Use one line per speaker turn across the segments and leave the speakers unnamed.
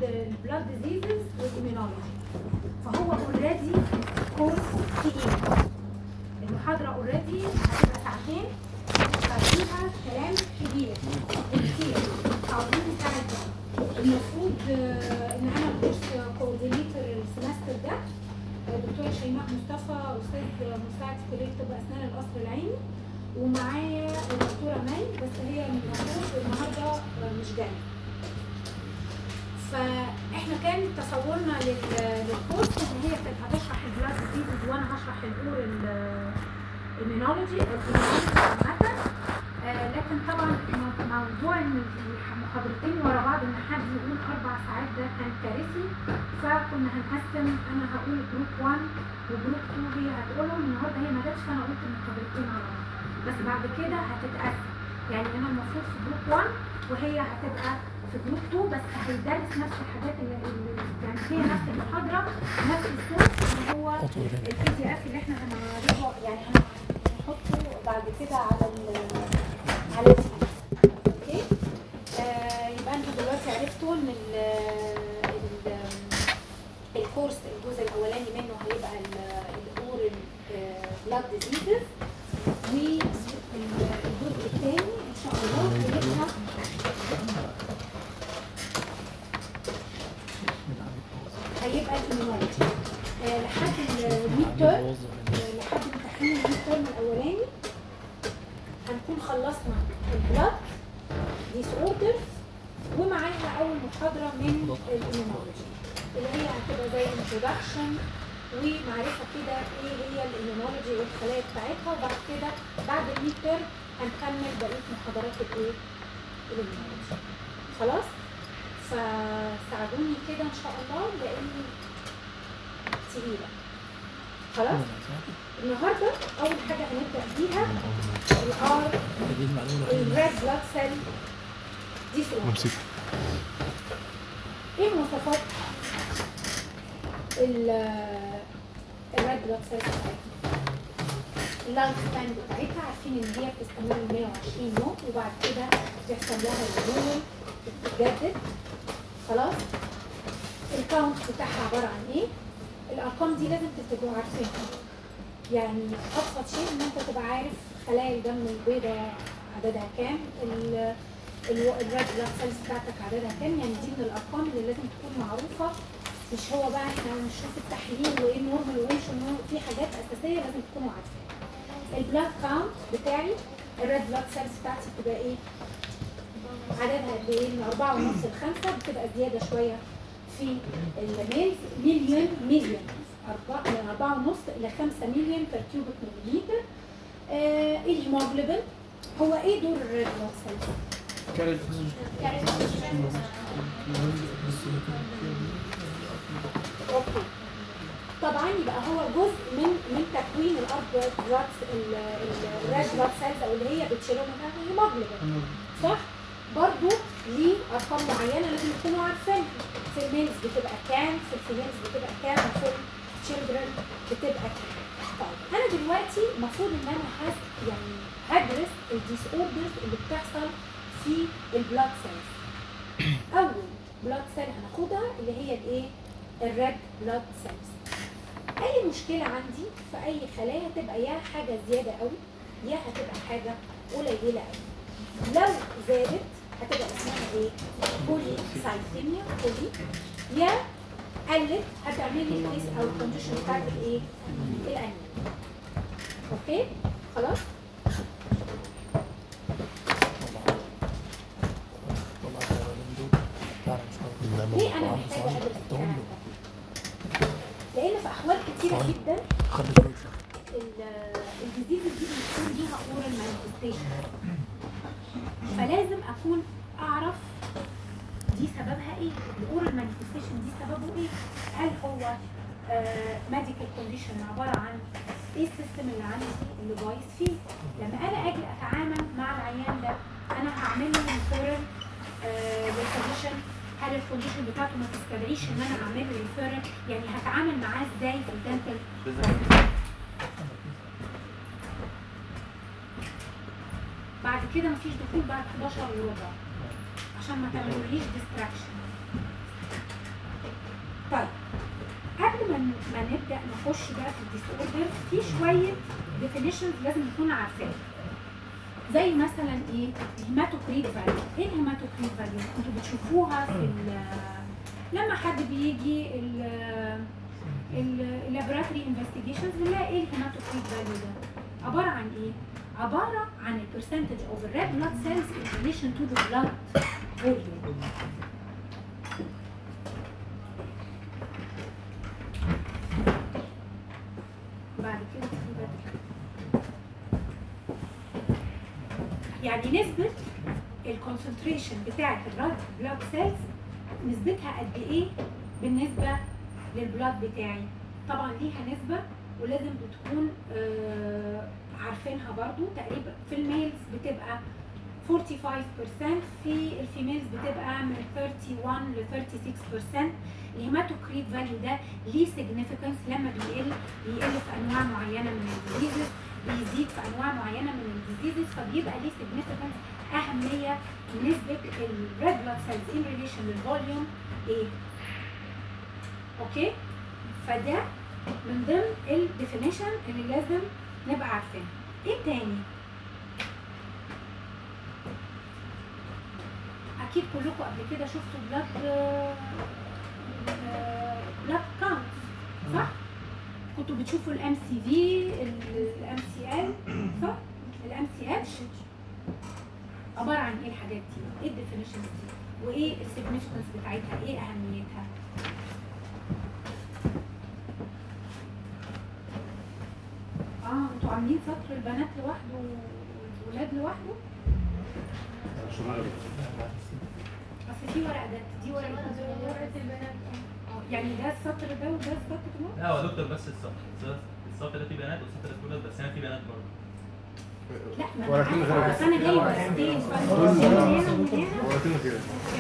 البلاد ديزيزز والإيمينولوجي فهو اوريدي كورس تقيل المحاضرة اوريدي هتبقى ساعتين فيها كلام كبير كتير عاوزين نساعد بعض. المفروض آه، ان انا كورس كوردينيتور السمستر ده آه، دكتورة شيماء مصطفى استاذ مساعد في كلية طب اسنان القصر العيني ومعايا الدكتورة مي بس هي المفروض النهارده آه، مش جاية فاحنا كان تصورنا لل- للكورس ان هي كانت هتشرح البلاد ديزيز وانا هشرح الاور المينولوجي عامة آه، لكن طبعا مو- موضوع ان المحاضرتين ورا بعض ان حد يقول اربع ساعات ده كان كارثي فكنا هنقسم انا هقول جروب 1 وجروب 2 هي هتقولهم النهارده هي ما جاتش فانا قلت المحاضرتين على بعض بس بعد كده هتتقسم يعني انا المفروض في جروب 1 وهي هتبقى في جروب 2 بس هيدرس نفس الحاجات اللي اللي- يعني هي نفس المحاضره نفس السورس اللي هو البي دي اف اللي احنا هنعرضه يعني هنحطه بعد كده على ال على الفيس. اوكي آه يبقى انتوا دلوقتي عرفتوا ان ال ال الكورس الجزء الاولاني منه هيبقى الاورال بلاد ديزيزز والجزء الثاني ان شاء الله هيبقى هيبقى الاميونولوجي آه لحد الميد تيرم لحد امتحان الميد تيرم الاولاني هنكون خلصنا البلاد ديس اوردرز ومعاها اول محاضره من الاميونولوجي اللي هي هتبقى زي انترودكشن ومعرفه كده ايه هي الاميونولوجي والخلايا بتاعتها وبعد كده بعد الميد تيرم هنكمل بقيه محاضرات الايه الاميونولوجي خلاص فساعدوني كده ان شاء الله لاني تقيله خلاص النهارده اول حاجه هنبدا بيها الار
دي المعلومة
الريد بلاد سيل دي سؤال
ممسك
ايه مواصفات ال الريد بلاد سيل بتاعتها اللايف سبان بتاعتها عارفين ان هي بتستمر 120 يوم وبعد كده بيحصل لها رينيول بتتجدد خلاص الكاونت بتاعها عباره عن ايه الارقام دي لازم تبقوا عارفينها يعني ابسط شيء ان انت تبقى عارف خلايا الدم البيضاء عددها كام ال- ال- الريد بلاد سيلز بتاعتك عددها كام يعني دي من الارقام اللي لازم تكون معروفه مش هو بقى احنا نشوف التحليل وايه نورمال وايه مش normal. في حاجات اساسيه لازم تكونوا عارفينها البلاد كاونت بتاعي الريد بلاد سيلز بتاعتي بتبقى ايه عددها قد ايه من أربعة ونص لخمسة بتبقى زيادة شوية في الميلز مليون مليون أربعة من أربعة ونص إلى خمسة مليون بير كيوبيك مليلتر آه الهيموجلوبين هو ايه دور الريد بلاد سيلز؟ اوكي طبعا يبقى هو جزء من من تكوين الارض بلاد الريد بلاد سيلز او اللي هي بتشيلهم منها الهيموجلوبين صح؟ برضو ليه ارقام معينه لازم تكونوا عارفينها في الميلز بتبقى كام في الفيميلز بتبقى كام وفي التشيلدرن بتبقى كام طيب انا دلوقتي المفروض ان انا هس يعني هدرس الديس اوردرز اللي بتحصل في البلاد سيلز اول بلاد سيل هناخدها اللي هي الايه الريد بلاد سيلز اي مشكله عندي في اي خلايا تبقى يا حاجه زياده قوي يا هتبقى حاجه قليله قوي لو زادت هتبقى اسمها ايه بولي سايثيميا بولي يا قلت هتعمل لي الكيس او الكونديشن بتاعت الايه الانيميا اوكي خلاص ليه انا محتاجه ادرس الكلام ده لان في احوال كتيره جدا ال- الديزيز دي بتكون ليها اورال مانيفستيشن فلازم اكون اعرف دي سببها ايه الاورال مانيفستيشن دي سببه ايه هل هو ميديكال كونديشن عباره عن ايه السيستم اللي عندي اللي بايظ فيه لما انا اجي اتعامل مع العيان ده انا هعمل له ريفيرال للكونديشن هل الكونديشن بتاعته ما تستدعيش ان انا اعمل له ريفيرال يعني هتعامل معاه ازاي في الدنتال بعد كده مفيش دخول بعد 11 وربع عشان ما تعملوليش ديستراكشن طيب قبل ما ما نبدا نخش بقى في الديس اوردر في شويه ديفينيشنز لازم نكون عارفينها زي مثلا ايه الهيماتوكريت فاليو ايه الهيماتوكريت فاليو انتوا بتشوفوها في لما حد بيجي اللابوراتوري انفستيجيشنز بنلاقي ايه الهيماتوكريت فاليو ده عباره عن ايه عباره عن البرسنتج اوف الريد بلاد سيلز in relation to the blood volume بعد كده يعني نسبة الكونسنتريشن بتاعة الرد بلاد سيلز نسبتها قد ايه بالنسبة للبلاد بتاعي طبعا ليها نسبة ولازم بتكون آه عارفينها برضو تقريبا في الميلز بتبقى 45% في الفيميلز بتبقى من 31 ل 36% الهيماتوكريت فاليو ده ليه سيجنيفيكانس لما بيقل بيقل في انواع معينه من الديزيز بيزيد في انواع معينه من الديزيز فبيبقى ليه سيجنيفيكانس اهميه نسبه الريد بلاد سيلز ان ريليشن للفوليوم ايه اوكي فده من ضمن الديفينيشن اللي لازم نبقى عارفينها ايه تاني اكيد كلكم قبل كده شفتوا بلاد بلاد كاونت صح كنتوا بتشوفوا الام سي في الام سي ال صح الام سي اتش عباره عن ايه الحاجات دي ايه الديفينيشنز دي وايه السيجنيفيكانس بتاعتها ايه اهميتها اه انتوا عاملين سطر البنات لوحده والولاد لوحده اصل في ورقه ده دي ورقه ورقه البنات يعني ده السطر ده وده السطر ده
لا هو دكتور بس السطر السطر ده فيه بنات والسطر ده ولاد بس هنا فيه بنات برضه
لا ما
ورقتين
أنا
غير
عارفة، بس انا جاي ورقتين فأنا من هنا ومن هنا
ورقتين كده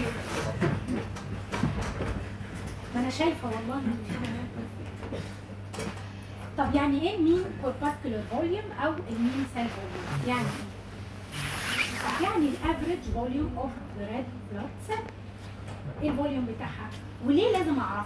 ما انا شايفه والله إن في بنات بس. طب يعني ايه مين كورباسكولار فوليوم او المين سيل فوليوم يعني ايه يعني الافريج فوليوم اوف ذا ريد بلاد سيل ايه الفوليوم بتاعها وليه لازم اعرفه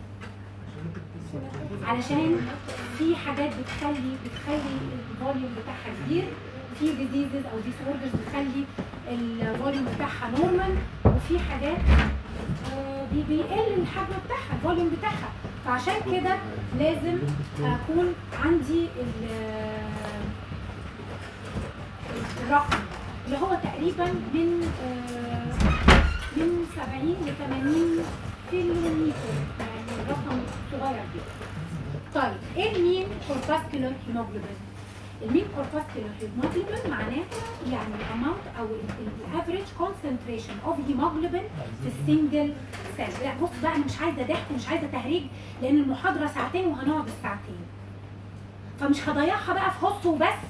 علشان في حاجات بتخلي بتخلي الفوليوم بتاعها كبير في ديزيزز او ديس اوردرز بتخلي الفوليوم بتاعها نورمال وفي حاجات آه، بي- بيقل الحجم بتاعها الفوليوم بتاعها فعشان كده لازم اكون عندي ال- الرقم اللي هو تقريبا من آه، من 70 ل 80 كيلومتر يعني رقم صغير جدا طيب ايه المين كورباسكولار هيموجلوبين المين كورباسكولار هيموجلوبين معناها يعني الاماونت او الافريج كونسنتريشن اوف هيموجلوبين في السنجل سيل لا بص بقى انا مش عايزه ضحك ومش عايزه تهريج لان المحاضره ساعتين وهنقعد الساعتين فمش هضيعها بقى في هص وبس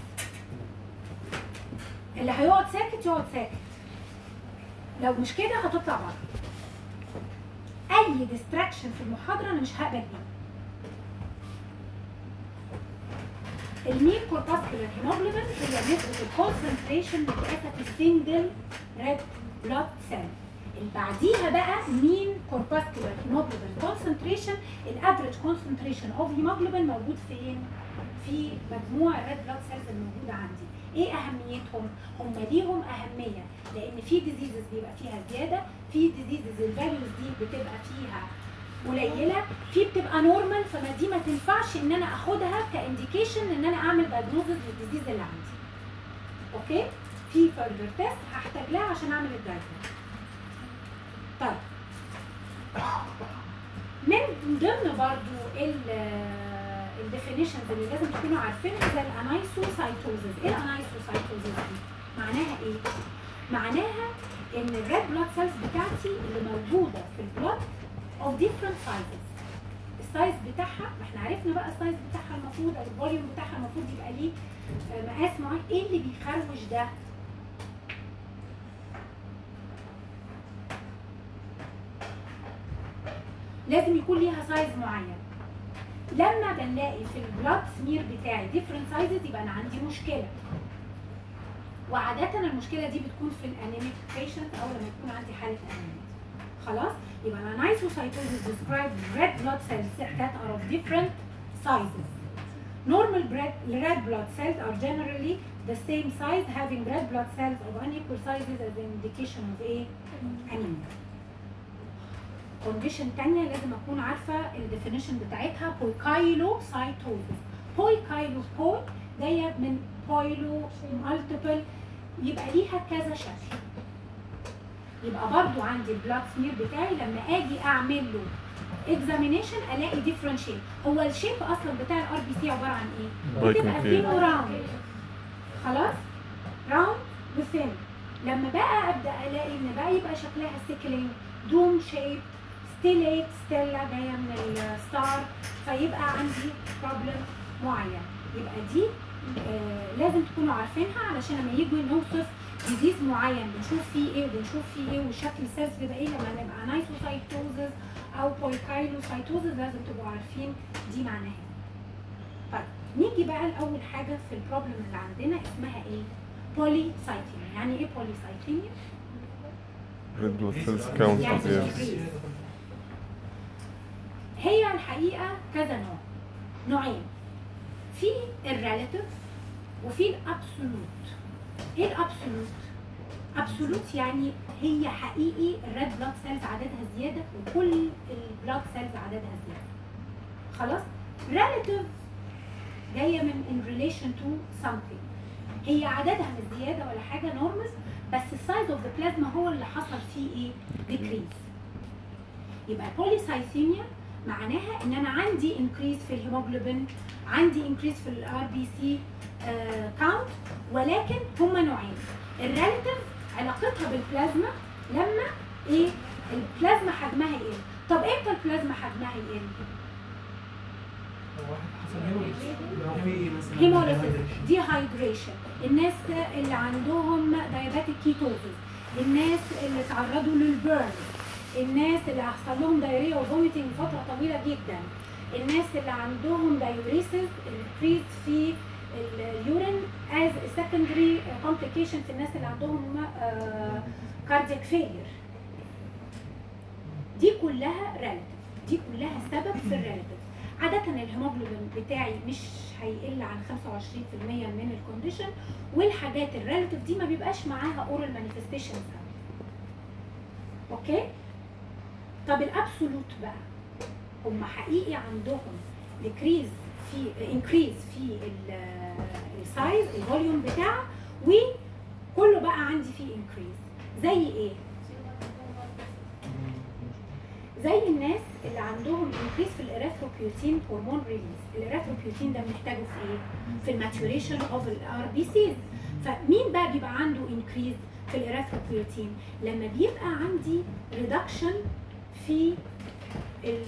اللي هيقعد ساكت يقعد ساكت لو مش كده هتطلع بره اي ديستراكشن في المحاضره انا مش هقبل بيه المين كورباسكولار هيموجلوبين هي نسبة الكونسنتريشن بتاعتها في السنجل ريد بلاد سيل اللي بعديها بقى مين كورباسكولار هيموجلوبين كونسنتريشن الافريج كونسنتريشن اوف هيموجلوبين موجود فين؟ في مجموع الريد بلاد سيلز الموجودة عندي ايه اهميتهم؟ هم ليهم اهمية لان في ديزيزز بيبقى فيها زيادة في ديزيزز الفاليوز دي بتبقى فيها قليله في بتبقى نورمال فما دي ما تنفعش ان انا اخدها كانديكيشن ان انا اعمل دايجنوزز للديزيز اللي عندي اوكي في فurther تيست هحتاج لها عشان اعمل الدايجنوز طيب من ضمن برضو الديفينيشنز اللي لازم تكونوا عارفينها زي الانايسوسايتوزز ايه الانايسوسايتوزز دي معناها ايه معناها ان الريد بلاد سيلز بتاعتي اللي موجوده في البلاد of different sizes السايز بتاعها ما احنا عرفنا بقى السايز بتاعها المفروض او الفوليوم بتاعها المفروض يبقى ليه آه، مقاس معين ايه اللي بيخروج ده لازم يكون ليها سايز معين لما بنلاقي في البلاد سمير بتاعي different sizes يبقى انا عندي مشكله وعادة المشكلة دي بتكون في الانيميك بيشنت او لما يكون عندي حالة انيميا خلاص يبقى الانايسوسايتوزيس describe red blood cells that are of different sizes normal red, red blood cells are generally the same size having red blood cells of unequal sizes as an indication of a anemia كونديشن تانية لازم اكون عارفه الديفينيشن بتاعتها بويكايلوسايتوزيس بويكايلو بوي جايه من بويلو مالتيبل يبقى ليها كذا شكل يبقى برضو عندي البلاد سمير بتاعي لما اجي اعمل له اكزامينيشن الاقي ديفرنت شيب هو الشيب اصلا بتاع الار بي سي عباره عن ايه؟ بتبقى
Biconchave.
ثين وراوند خلاص؟ راوند وثين لما بقى ابدا الاقي ان بقى يبقى شكلها سيكلينج دوم شيب ستيليت ستيلا جايه من الستار فيبقى عندي بروبلم معين يبقى دي آه لازم تكونوا عارفينها علشان لما يجوا نوصف ديزيز معين بنشوف فيه ايه وبنشوف فيه ايه وشكل السيلز بيبقى ايه لما نبقى نايسوسايتوزز او بويكايلوسايتوزز لازم تبقوا عارفين دي معناها ايه. طيب نيجي بقى لاول حاجه في البروبلم اللي عندنا اسمها ايه؟ بوليسايتيميا يعني ايه بوليسايتيميا؟
red blood cells count
يعني
yeah.
increase. هي الحقيقه كذا نوع نوعين في الريلاتيف وفي الابسولوت ايه الابسولوت ابسولوت يعني هي حقيقي الريد بلاد سيلز عددها زياده وكل البلاد سيلز عددها زياده خلاص ريلاتيف جايه من in relation to something هي عددها مش زياده ولا حاجه نورمال بس السايز اوف ذا بلازما هو اللي حصل فيه ايه ديكريز يبقى بوليسايثيميا معناها ان انا عندي انكريز في الهيموجلوبين عندي انكريز في الار بي سي كاونت ولكن هما نوعين الريلاتيف علاقتها بالبلازما لما ايه البلازما حجمها يقل طب امتى البلازما حجمها يقل
واحد حصل هيموليسيس لو في ايه مثلا
هيموليسيس دي هايدريشن الناس اللي عندهم دايابيتيك كيتوزيس الناس اللي تعرضوا للبيرن الناس اللي حصل لهم دايريا وفوميتنج فتره طويله جدا الناس اللي عندهم دايوريسيس انكريز في اليورين از سكندري كومبليكيشن في الناس اللي عندهم كاردياك فيلير دي كلها ريلاتيف دي كلها سبب في الريلاتيف عادة الهيموجلوبين بتاعي مش هيقل عن 25% من الكونديشن والحاجات الريلاتيف دي ما بيبقاش معاها اورال مانيفستيشنز اوكي طب الابسولوت بقى هم حقيقي عندهم ديكريز في انكريز في السايز الفوليوم بتاعه وكله بقى عندي فيه انكريز زي ايه؟ زي الناس اللي عندهم انكريس في الاريثروبيوتين هرمون ريليز الاريثروبيوتين ده بنحتاجه في ايه في الماتوريشن اوف الار بي سيز فمين بقى بيبقى عنده انكريز في الاريثروبيوتين لما بيبقى عندي ريدكشن في ال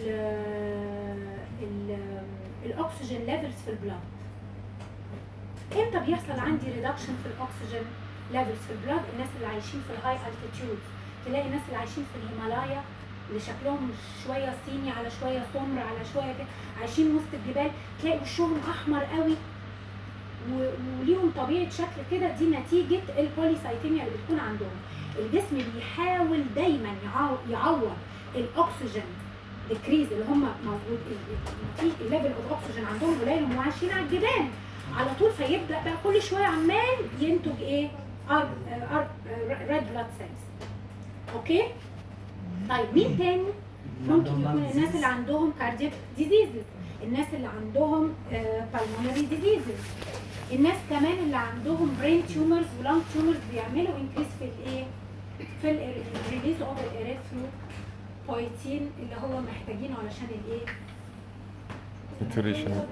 ال الاكسجين ليفلز في البلاد امتى بيحصل عندي ريدكشن في الاكسجين ليفلز في البلاد الناس اللي عايشين في الهاي التيتيود تلاقي الناس اللي عايشين في الهيمالايا اللي شكلهم شويه صيني على شويه سمر على شويه كده عايشين وسط الجبال تلاقي وشهم احمر قوي و- وليهم طبيعه شكل كده دي نتيجه البوليسايتيميا اللي بتكون عندهم الجسم بيحاول دايما يعو- يعوض الاكسجين ديكريز اللي هم موجود في الليفل اوف اكسجين عندهم قليل هم عايشين على الجبال على طول فيبدا بقى كل شويه عمال ينتج ايه ار ار ريد بلاد سيلز اوكي طيب مين تاني ممكن يكون الناس اللي عندهم كاردياك ديزيزز الناس اللي عندهم بالمونري ديزيزز الناس كمان اللي عندهم برين تيومرز ولانج تيومرز بيعملوا انكريس في الايه في الريليز اوف الاريثرو بويتين اللي هو محتاجينه علشان الايه
maturation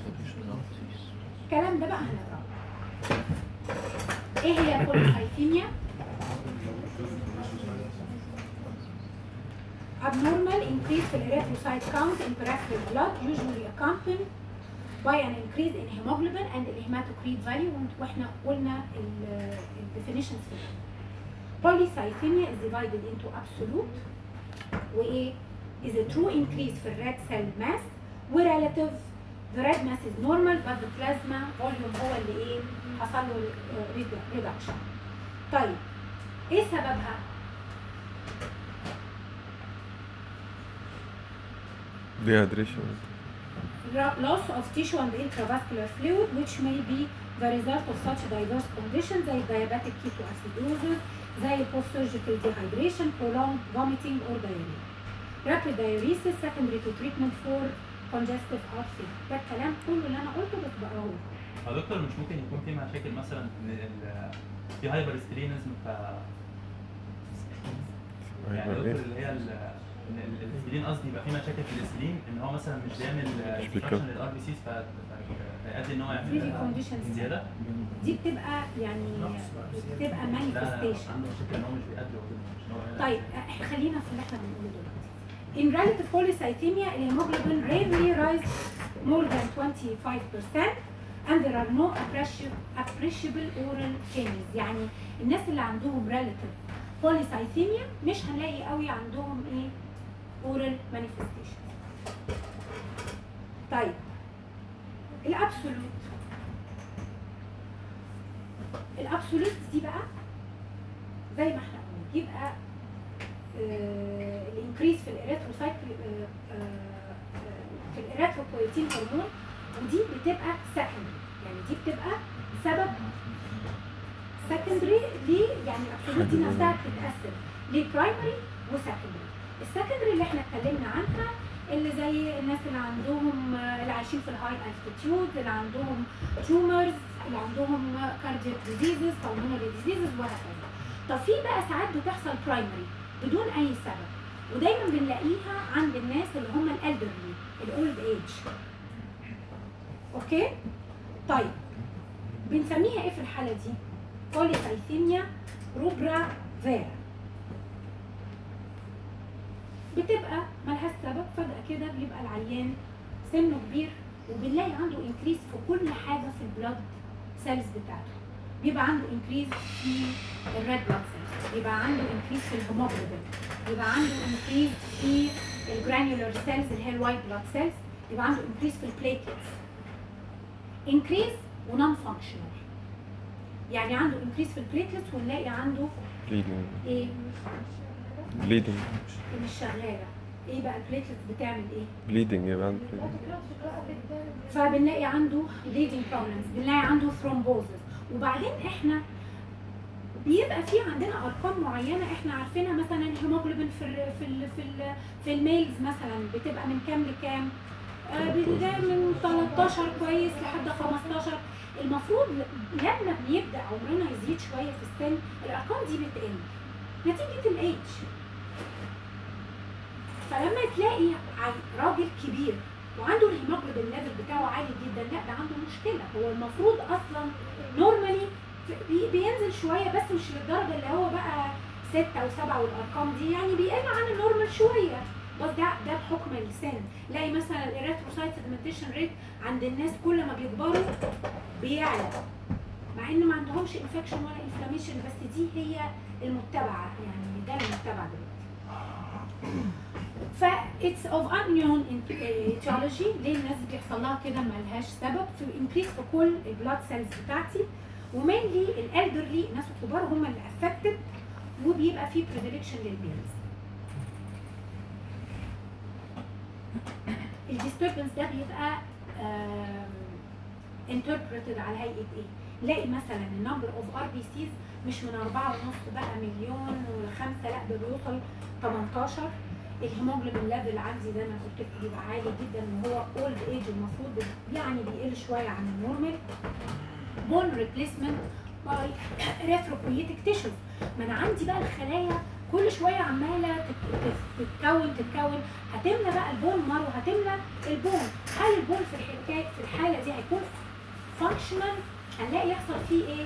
الكلام ده بقى هنقراه ايه هي البوليسايثيميا abnormal increase in erythrocyte count in peripheral blood usually accompanied by an increase in hemoglobin and the hematocrit value واحنا قلنا ال- الديفينيشنز فيها polycythemia is divided into absolute وايه is a true increase في الريد cell mass ورelative the red mass is normal but the plasma volume هو اللي ايه حصل له آه، reduction طيب ايه سببها
dehydration
Ra- loss of tissue and intravascular fluid which may be the result of such diverse conditions زي diabetic ketoacidosis زي post surgical dehydration prolonged vomiting or diarrhea rapid diuresis secondary to treatment for congestive heart failure ده الكلام كله اللي انا قلته بس بقراه
هو دكتور مش ممكن يكون في مشاكل مثلا ان ال- في هايبر سترينزم ف يعني
أيوة،
دكتور
إيه؟
اللي هي ال- ان ال- الانسولين قصدي يبقى في مشاكل في الانسولين ان هو مثلا مش بيعمل
مش بيكفي.
ديستراكشن للار بي سيز فيؤدي ان هو
دي
يعمل
conditions.
زياده
دي بتبقى يعني بتبقى
لا
manifestation
عنده مشكله ان هو مش بيأدي وكده، مش إن هو-
طيب احنا خلينا في اللي احنا بنقوله دلوقتي. In relative polycythemia, الهيموجلوبين rarely rise more than 25% and there are no appreciable, appreciable oral changes. يعني الناس اللي عندهم relative polycythemia مش هنلاقي قوي عندهم ايه oral manifestations. طيب الابسولوت الابسولوت دي بقى زي ما احنا قلنا يبقى الانكريز في الاريثروسايت في الاريثروبويتين هرمون ودي بتبقى سكندري يعني دي بتبقى سبب سكندري ليه يعني الابسولوت دي نفسها بتتقسم لبرايمري وسكندري السكندري اللي احنا اتكلمنا عنها اللي زي الناس اللي عندهم آه، اللي عايشين في الهاي التيتيود اللي عندهم تيومرز اللي عندهم كاردياك ديزيزز pulmonary ديزيزز وهكذا طب في بقى ساعات بتحصل برايمري بدون اي سبب ودايما بنلاقيها عند الناس اللي هم الالدرلي الاولد ايج اوكي طيب بنسميها ايه في الحاله دي بوليسايثيميا روبرا فيرا بتبقى ملهاش سبب فجأة كده بيبقى العيان سنه كبير وبنلاقي عنده انكريز في كل حاجة في البلاد سيلز بتاعته بيبقى عنده انكريز في الريد بلاد سيلز بيبقى عنده انكريز في الهيموجلوبين بيبقى عنده انكريز في الجرانيولار سيلز اللي هي الوايت بلاد سيلز بيبقى عنده انكريز في البليتلتس انكريز ونون فانكشنال يعني عنده انكريز في البليتلتس ونلاقي عنده
bleeding
ايه
bleeding
مش شغاله ايه بقى البليتلتس بتعمل ايه
bleeding يبقى عنده bleeding.
فبنلاقي عنده bleeding problems بنلاقي عنده thrombosis وبعدين احنا بيبقى في عندنا ارقام معينه احنا عارفينها مثلا الهيموجلوبين في ال في ال في ال في الميلز مثلا بتبقى من كام لكام آه بتبقى من 13 كويس لحد 15 المفروض ل- لما بيبدا عمرنا يزيد شويه في السن الارقام دي بتقل نتيجه الايدج فلما تلاقي عي- راجل كبير وعنده الهيموجلوبين ليفل بتاعه عالي جدا لا ده عنده مشكله هو المفروض اصلا نورمالي بينزل شويه بس مش للدرجه اللي هو بقى ستة او سبعة والارقام دي يعني بيقل عن النورمال شويه بس ده ده بحكم السن تلاقي مثلا الاريثروسايت سيدمنتيشن ريت عند الناس كل ما بيكبروا بيعلى مع ان ما عندهمش انفكشن ولا انفلاميشن بس دي هي المتبعه يعني ده المتبع دلوقتي ف it's of unknown in- etiology ليه الناس بيحصل لها كده ملهاش سبب في انكريس في كل البلاد سيلز بتاعتي ومينلي الالدرلي الناس الكبار هم اللي افكتد وبيبقى في بريدليكشن للبيلز الديستربنس ده بيبقى انتربريتد على هيئه ايه؟ نلاقي مثلا النمبر اوف ار بي سيز مش من أربعة ونص بقى مليون وخمسة لا ده بيوصل 18 الهيموجلوبين ليفل عندي زي ما قلت لكم بيبقى عالي جدا وهو اولد ايج المفروض يعني بيقل شويه عن النورمال بون ريبليسمنت باي ريثروبويتك تيشوز ما انا عندي بقى الخلايا كل شويه عماله تت- تت- تتكون تتكون هتملى بقى البون مارو هتملى البون هل البون في الحكايه في الحاله دي هيكون فانكشنال هنلاقي يحصل فيه ايه؟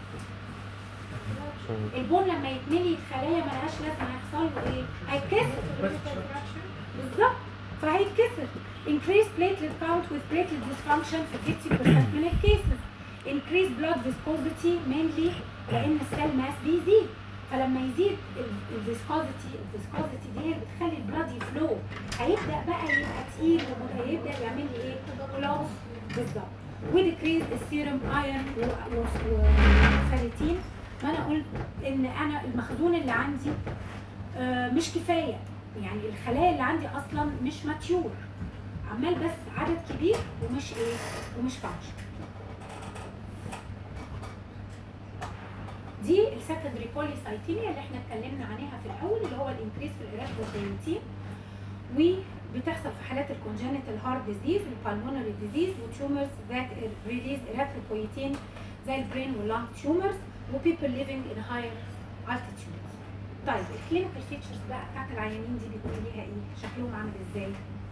البون لما يتملي خلايا ملهاش لازمه هيحصل له ايه؟ هيتكسر بالظبط فهيتكسر increase platelet count with platelet dysfunction في 50% من الكيسز increase blood viscosity mainly لان السيل ماس بيزيد فلما يزيد الفيسكوزيتي الفيسكوزيتي دي هي اللي بتخلي البلاد يفلو هيبدا بقى يبقى تقيل وهيبدا يعمل لي ايه؟ كلوز بالظبط وديكريز السيروم ايرون وفيريتين ما انا قلت ان انا المخزون اللي عندي آه، مش كفايه يعني الخلايا اللي عندي اصلا مش ماتيور عمال بس عدد كبير ومش ايه ومش فانكشن دي السكندري بوليسايتيميا اللي احنا اتكلمنا عليها في الاول اللي هو الانكريس في الاريثروبويتين وبتحصل في حالات الكونجنتال هارت ديزيز البالمونري ديزيز وتيومرز ذات ريليز اريثروبويتين زي البرين واللانج تيومرز وبيبل ليفينج ان هاير altitudes طيب الكلينيكال فيتشرز بقى بتاعت العيانين دي بيكون ليها ايه؟ شكلهم عامل ازاي؟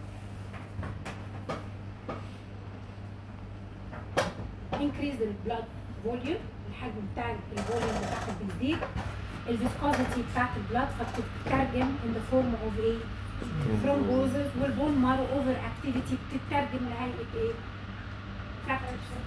increase the blood volume الحجم بتاع الفوليوم بتاعها بيزيد الفيسكوزيتي بتاعت البلاد فبتترجم in the form of ايه؟ thrombosis والبون مارو اوفر اكتيفيتي بتترجم لهيئه ايه؟ fractures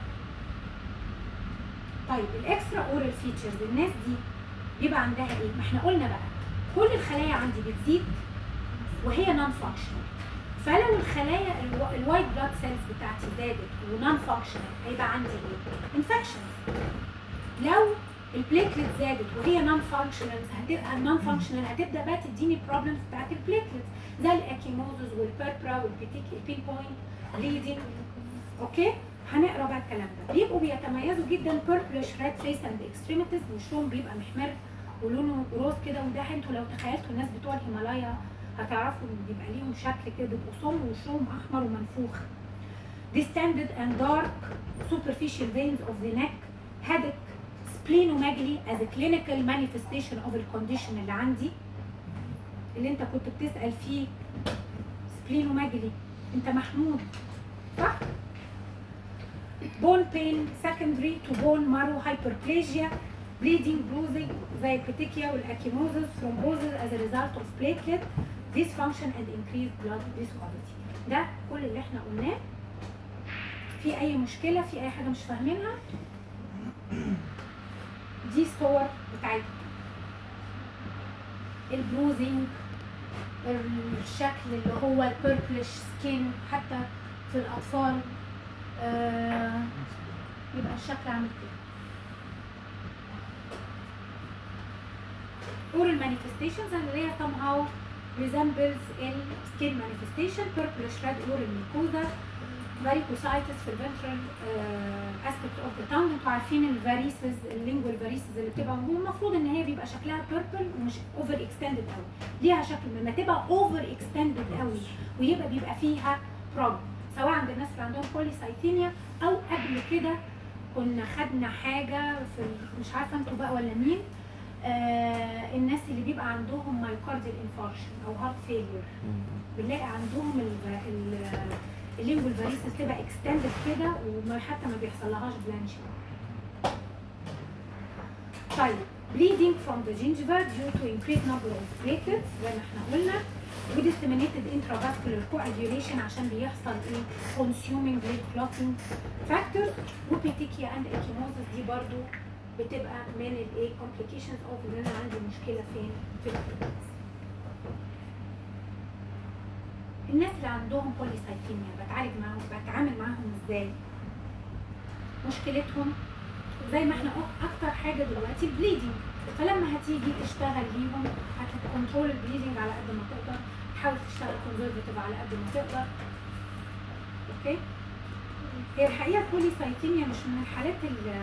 طيب الاكسترا اورال فيتشرز الناس دي بيبقى عندها ايه؟ ما احنا قلنا بقى كل الخلايا عندي بتزيد وهي نون فانكشنال فلو الخلايا الوايت بلاد سيلز بتاعتي زادت ونون فانكشنال هيبقى عندي ايه؟ انفكشنز لو البليتلت زادت وهي نون فانكشنال هتبقى نون فانكشنال هتبدا بقى تديني البروبلمز بتاعت البليتلت زي الاكيموزز والبيربرا والبين بوينت بليدنج اوكي هنقرا بقى الكلام ده بيبقوا بيتميزوا جدا بيربلش ريد فيس اند اكستريميتيز وشهم بيبقى محمر ولونه روز كده وده انتوا لو تخيلتوا الناس بتوع الهيمالايا هتعرفوا ان بيبقى ليهم شكل كده بيبقوا صم وشهم احمر ومنفوخ distended and dark superficial veins of the neck headache splenomegaly as a clinical manifestation of the condition اللي عندي اللي انت كنت بتسأل فيه splenomegaly انت محمود صح؟ bone pain secondary to bone marrow hyperplasia bleeding bruising زي البيتيكيا والاكيموزس thrombosis as a result of platelet dysfunction and increased blood viscosity ده كل اللي احنا قلناه في اي مشكله في اي حاجه مش فاهمينها دي الصور بتاعتها البروزنج الشكل اللي هو البيربلش سكين حتى في الاطفال آه يبقى الشكل عامل كده oral manifestations and they somehow resembles in skin manifestation purplish red oral mucosa varicositis في الفنترال aspect of the tongue انتوا عارفين الفاريسز اللينجوال فاريسز اللي بتبقى موجوده المفروض ان هي بيبقى شكلها بيربل ومش اوفر اكستندد قوي ليها شكل لما تبقى اوفر اكستندد قوي ويبقى بيبقى فيها بروبلم سواء عند الناس اللي عندهم بوليسايثيميا او قبل كده كنا خدنا حاجه في ال- مش عارفه انتوا بقى ولا مين آه الناس اللي بيبقى عندهم مايوكارديال انفاركشن او هارت فيلير بنلاقي عندهم ال- ال- اللينجوال فاريسز تبقى اكستندد كده وما حتى ما بيحصلهاش بلانشنج طيب bleeding from the gingiva due to increased number of platelets زي ما احنا قلنا و disseminated intravascular coagulation عشان بيحصل ايه consuming blood clotting factors و petechiae and ecchymosis دي برضو بتبقى من الايه complications of ان انا عندي مشكله فين في البليتلتس الناس اللي عندهم بوليسايتيميا بتعالج معاهم بتعامل معاهم ازاي مشكلتهم زي ما احنا قلنا اكتر حاجه دلوقتي البليدنج فلما هتيجي تشتغل ليهم هتكنترول البليدنج على قد ما تقدر تحاول تشتغل كونزرفتيف على قد ما تقدر اوكي هي الحقيقه البوليسايتيميا مش من الحالات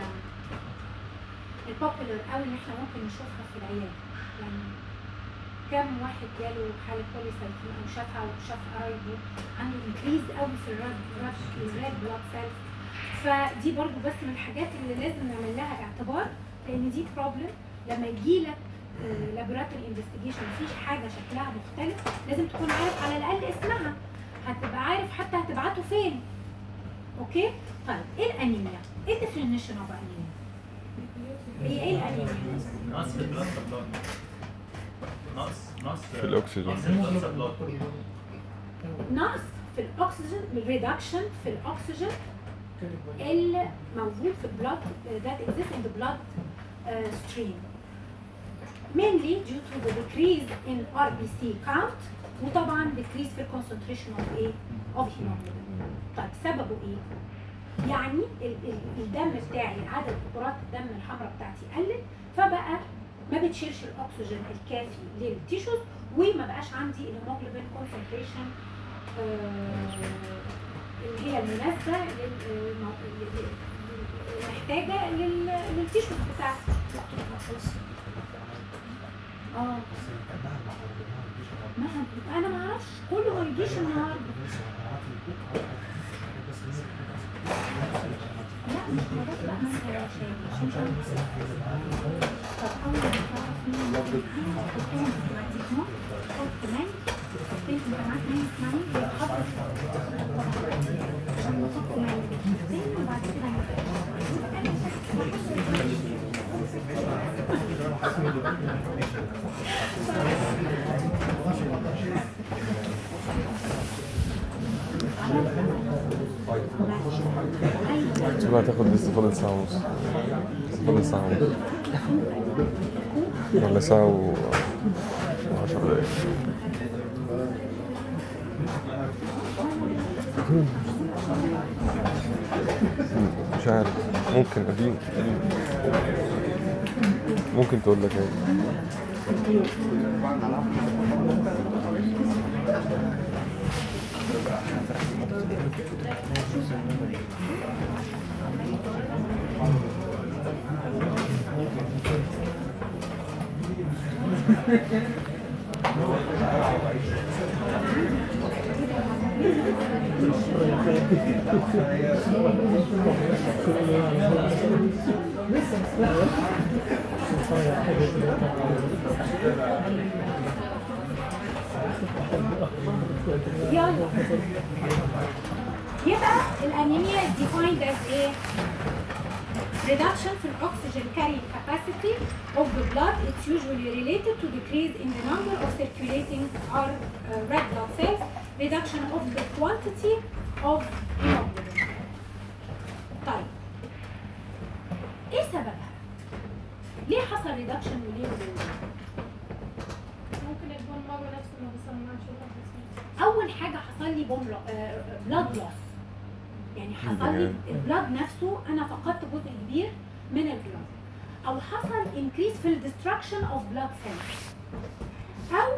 البوبولار قوي اللي احنا ممكن نشوفها في العياده يعني كم واحد جاله حالة بوليسايتيميا أو شافها وشاف قرايبه عنده انكريز قوي في الرد رش الريد بلاد سيلز فدي برضو بس من الحاجات اللي لازم نعمل لها اعتبار لأن دي بروبلم لما يجي لك لابوراتوري انفستيجيشن مفيش حاجة شكلها مختلف لازم تكون عارف على الأقل اسمها هتبقى عارف حتى هتبعته فين اوكي طيب ايه الانيميا ايه الديفينيشن اوف انيميا هي ايه الانيميا
نقص في البلاد سبلاي نقص نقص
في الأكسجين.
نقص في البلاد سبلاي
نقص في الاكسجين ريدكشن في الاكسجين اللي موجود في البلاد that exists in the blood uh, stream mainly due to the decrease in RBC count وطبعا decrease في concentration of ايه of hemoglobin طيب سببه ايه يعني ال- ال- الدم بتاعي عدد قطرات الدم الحمراء بتاعتي قلت فبقى ما بتشيلش الاكسجين الكافي للتيشوز وما بقاش عندي الهيموجلوبين كونسنتريشن اللي هي المناسبه لل- لل- محتاجه لل- للتيشوز بتاعتي اه ما هن- انا ما اعرفش كله ما يجيش النهارده لا مش خلاص بقى ما انت يا شيخ مش انت طب اول ما تعرف مين حط ماني انت معاك ماني اسمعني بيتحط عشان نحط ماني بالكتفين وبعد كده ايوه
شوف هتاخد لسه فاضل ساعة ونص لسه فاضل ساعة ونص ولا ساعة و وعشر دقايق مش عارف ممكن قديم قديم. ممكن تقول لك ايه
يلا يبقى الانيميا is defined as ايه؟ reduction في الاكسجين carrying capacity of the blood it's usually related to decrease in the number of circulating or uh, red blood cells reduction of the quantity of hemoglobin طيب ايه سببها؟ ليه حصل reduction وليه وليه؟
ممكن يكون بابا نفسه ما بيسمعش ولا
اول حاجه حصل لي بوم بلاد لوس يعني حصل لي البلاد نفسه انا فقدت جزء كبير من البلاد او حصل انكريس في الدستركشن اوف بلاد سيلز او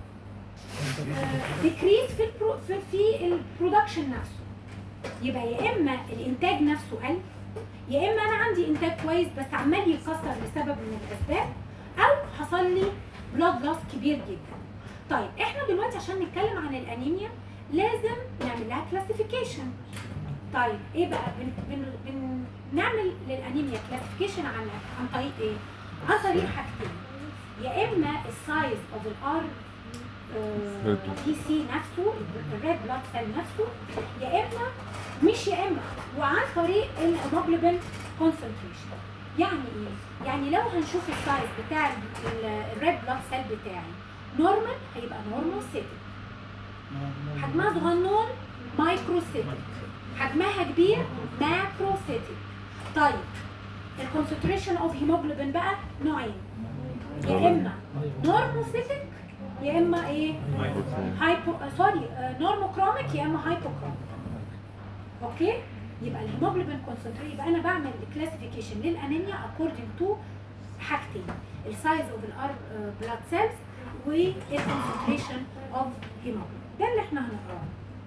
ديكريس في البرو في, في البرودكشن نفسه يبقى يا اما الانتاج نفسه قل يا اما انا عندي انتاج كويس بس عمال يتكسر لسبب من الاسباب او حصل لي بلاد لوس كبير جدا طيب احنا دلوقتي عشان نتكلم عن الانيميا لازم نعمل لها كلاسيفيكيشن طيب ايه بقى بن بن بن نعمل للانيميا كلاسيفيكيشن عن عن طريق ايه عن طريق حاجتين يا اما السايز اوف الار
Red blood.
بي سي نفسه الريد بلاد سيل نفسه يا اما مش يا اما وعن طريق الهيموجلوبين كونسنتريشن يعني ايه يعني لو هنشوف السايز بتاع الريد بلاد سيل بتاعي نورمال هيبقى نورموسيتك حجمها صغنون مايكروسيتك حجمها كبير ماكروسيتك طيب الكونسنتريشن اوف هيموجلوبين بقى نوعين يا اما نورموسيتك يا اما ايه هايبو آه، سوري آه، نورموكروميك يا اما هايبوكروميك اوكي يبقى الهيموجلوبين كونسنتريشن يبقى انا بعمل كلاسيفيكيشن للانيميا اكوردنج تو حاجتين السايز اوف الار بلاد سيلز والكونسنتريشن اوف هيموجلوبين ده اللي احنا هنقراه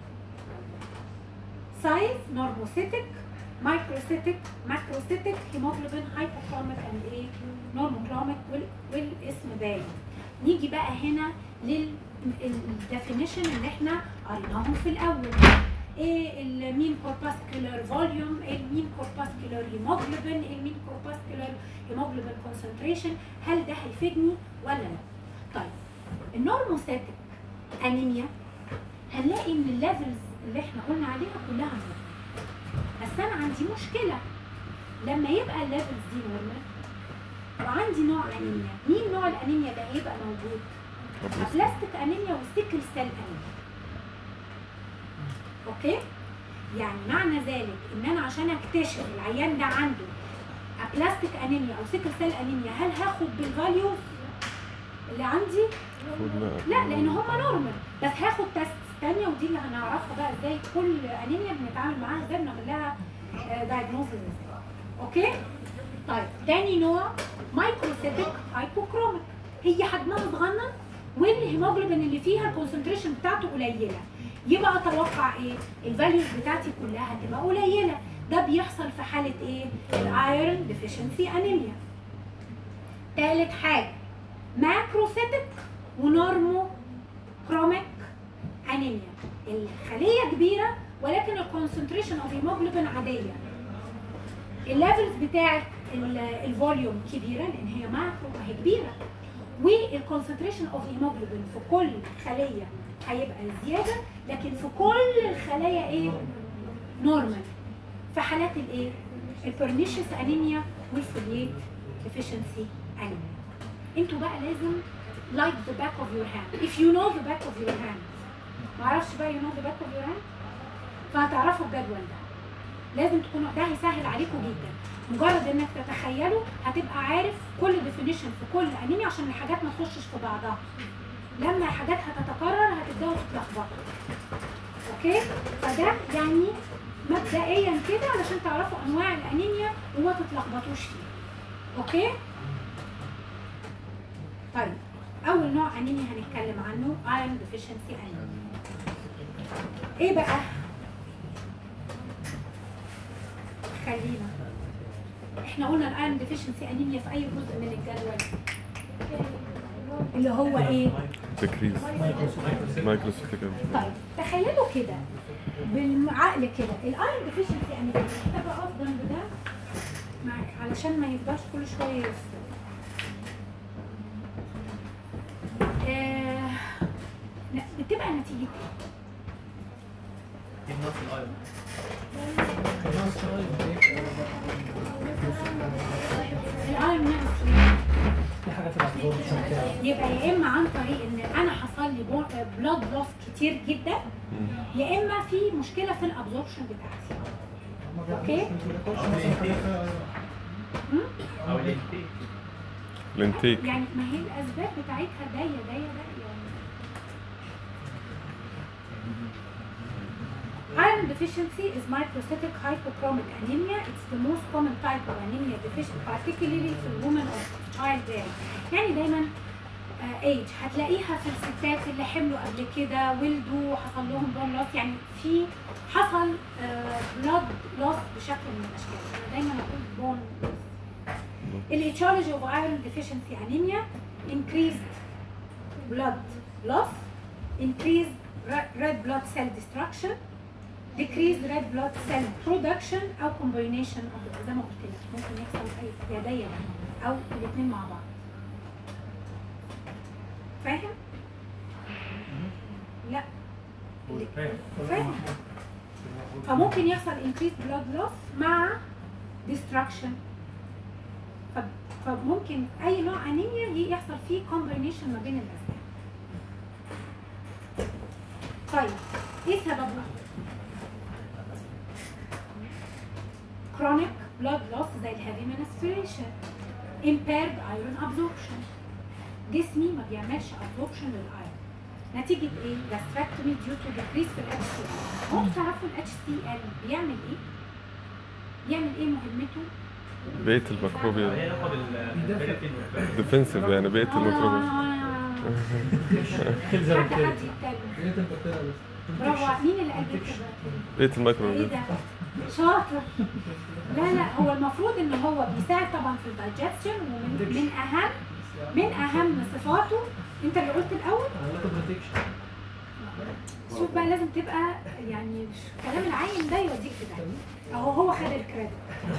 سايز نورموسيتك مايكروسيتك ماكروسيتك هيموجلوبين هايبوكروميك اند ايه نورموكروميك والاسم باين نيجي بقى هنا للديفينيشن اللي احنا قريناهم في الاول ايه المين كورباسكولار فوليوم ايه المين كورباسكولار هيموجلوبين ايه المين كورباسكولار هيموجلوبين كونسنتريشن هل ده هيفيدني ولا لا طيب النورموسيتك انيميا هنلاقي ان الليفلز اللي احنا قلنا عليها كلها نورمال بس انا عندي مشكله لما يبقى الليفلز دي نورمال وعندي نوع انيميا مين نوع الانيميا ده هيبقى موجود بلاستيك انيميا وسيكل سيل انيميا اوكي يعني معنى ذلك ان انا عشان اكتشف العيان ده عنده بلاستيك انيميا او سيكل سيل انيميا هل هاخد بالفاليو اللي عندي
المفروض
لا لان هما نورمال بس هاخد تيست تانية ودي اللي هنعرفها بقى ازاي كل انيميا بنتعامل معاها ازاي بنعمل لها دايجنوستس ازاي اوكي طيب تاني نوع مايكروسيتك هايبوكروميك هي حجمها صغنن والهيموجلوبين اللي فيها الكونسنتريشن بتاعته قليله يبقى اتوقع ايه الفاليوز بتاعتي كلها هتبقى قليله ده بيحصل في حاله ايه الايرون ديفيشنسي انيميا تالت حاجه ماكروسيتك ونورمو كروميك انيميا الخليه كبيره ولكن الكونسنتريشن اوف هيموجلوبين عاديه الليفلز بتاعت ال- الفوليوم كبيره لان هي ماكرو هي كبيره والكونسنتريشن اوف هيموجلوبين في كل خليه هيبقى زياده لكن في كل الخلايا ايه نورمال في حالات الايه البرنيشس انيميا والفوليت ديفيشنسي انيميا انتوا بقى لازم like the back of your hand if you know the back of your hand ما اعرفش بقى you know the back of your hand فهتعرفوا الجدول ده لازم تكونوا ده هيسهل عليكم جدا مجرد انك تتخيله هتبقى عارف كل ديفينيشن في كل انيميا عشان الحاجات ما تخشش في بعضها لما الحاجات هتتكرر هتبداوا تتلخبطوا اوكي فده يعني مبدئيا كده علشان تعرفوا انواع الانيميا وما تتلخبطوش فيها اوكي طيب اول نوع انيميا هنتكلم عنه ايرون ديفيشنسي انيميا ايه بقى خلينا احنا قلنا الايرون ديفيشنسي انيميا في اي جزء من الجدول اللي هو ايه
تكريس مايكروسيتك
طيب تخيلوا كده بالعقل كده الايرون ديفيشنسي انيميا هتبقى اقف جنب ده مع- علشان ما يفضلش كل شويه يفصل آه، لا، بتبقى نتيجه ايه؟
دي نفس الايرون
الايرون ناقص ليه؟
في حاجه في الابزوربشن كده
يبقى يا اما عن طريق ان انا حصل لي بلاد لوس كتير جدا يا اما في مشكله في الابزوربشن بتاعتي اوكي مم؟
او الانتيك
الانتيك
يعني ما هي الاسباب بتاعتها دايه دايه دايه Iron deficiency is microcytic hypochromic anemia. It's the most common type of anemia deficient, particularly في women of childbearing. يعني دايما ايج هتلاقيها في الستات اللي حملوا قبل كده ولدوا حصل لهم بون لوس يعني في حصل بلاد لوس بشكل من الاشكال انا دايما اقول بون الاتشولوجي اوف ايرون ديفيشنسي انيميا increased blood loss increased re- red blood cell destruction decreased red blood cell production او combination of زي ما قلت لك ممكن يحصل اي يديا او الاثنين مع بعض فاهم؟ لا فاهم فممكن يحصل increased blood loss مع destruction ف- فممكن اي نوع انيميا ي- يحصل فيه combination ما بين الاسباب طيب ايه سببه؟ chronic blood loss زي الهيفي menstruation impaired iron absorption جسمي ما بيعملش absorption للايرون نتيجة ايه؟ gastrectomy due to decrease في ال HCl ممكن تعرفوا ال HCl بيعمل ايه؟ بيعمل ايه مهمته؟
بقية الميكروبيا
هي علاقه بالفيرتين
ديفنسيف يعني بقية الميكروبيا
تلزم
حد
كده
حد يتكلم
هي تنبتنا بس
برافو مين اللي قال كده؟
بقية
ايه
الميكروبيا
ده؟ شاطر لا لا هو المفروض ان هو بيساعد طبعا في الدايجستشن ومن من اهم من اهم صفاته انت اللي قلت الاول
علاقه بروتكشن
شوف بقى لازم تبقى يعني كلام العين ده يوديك في ده اهو هو خد الكريدت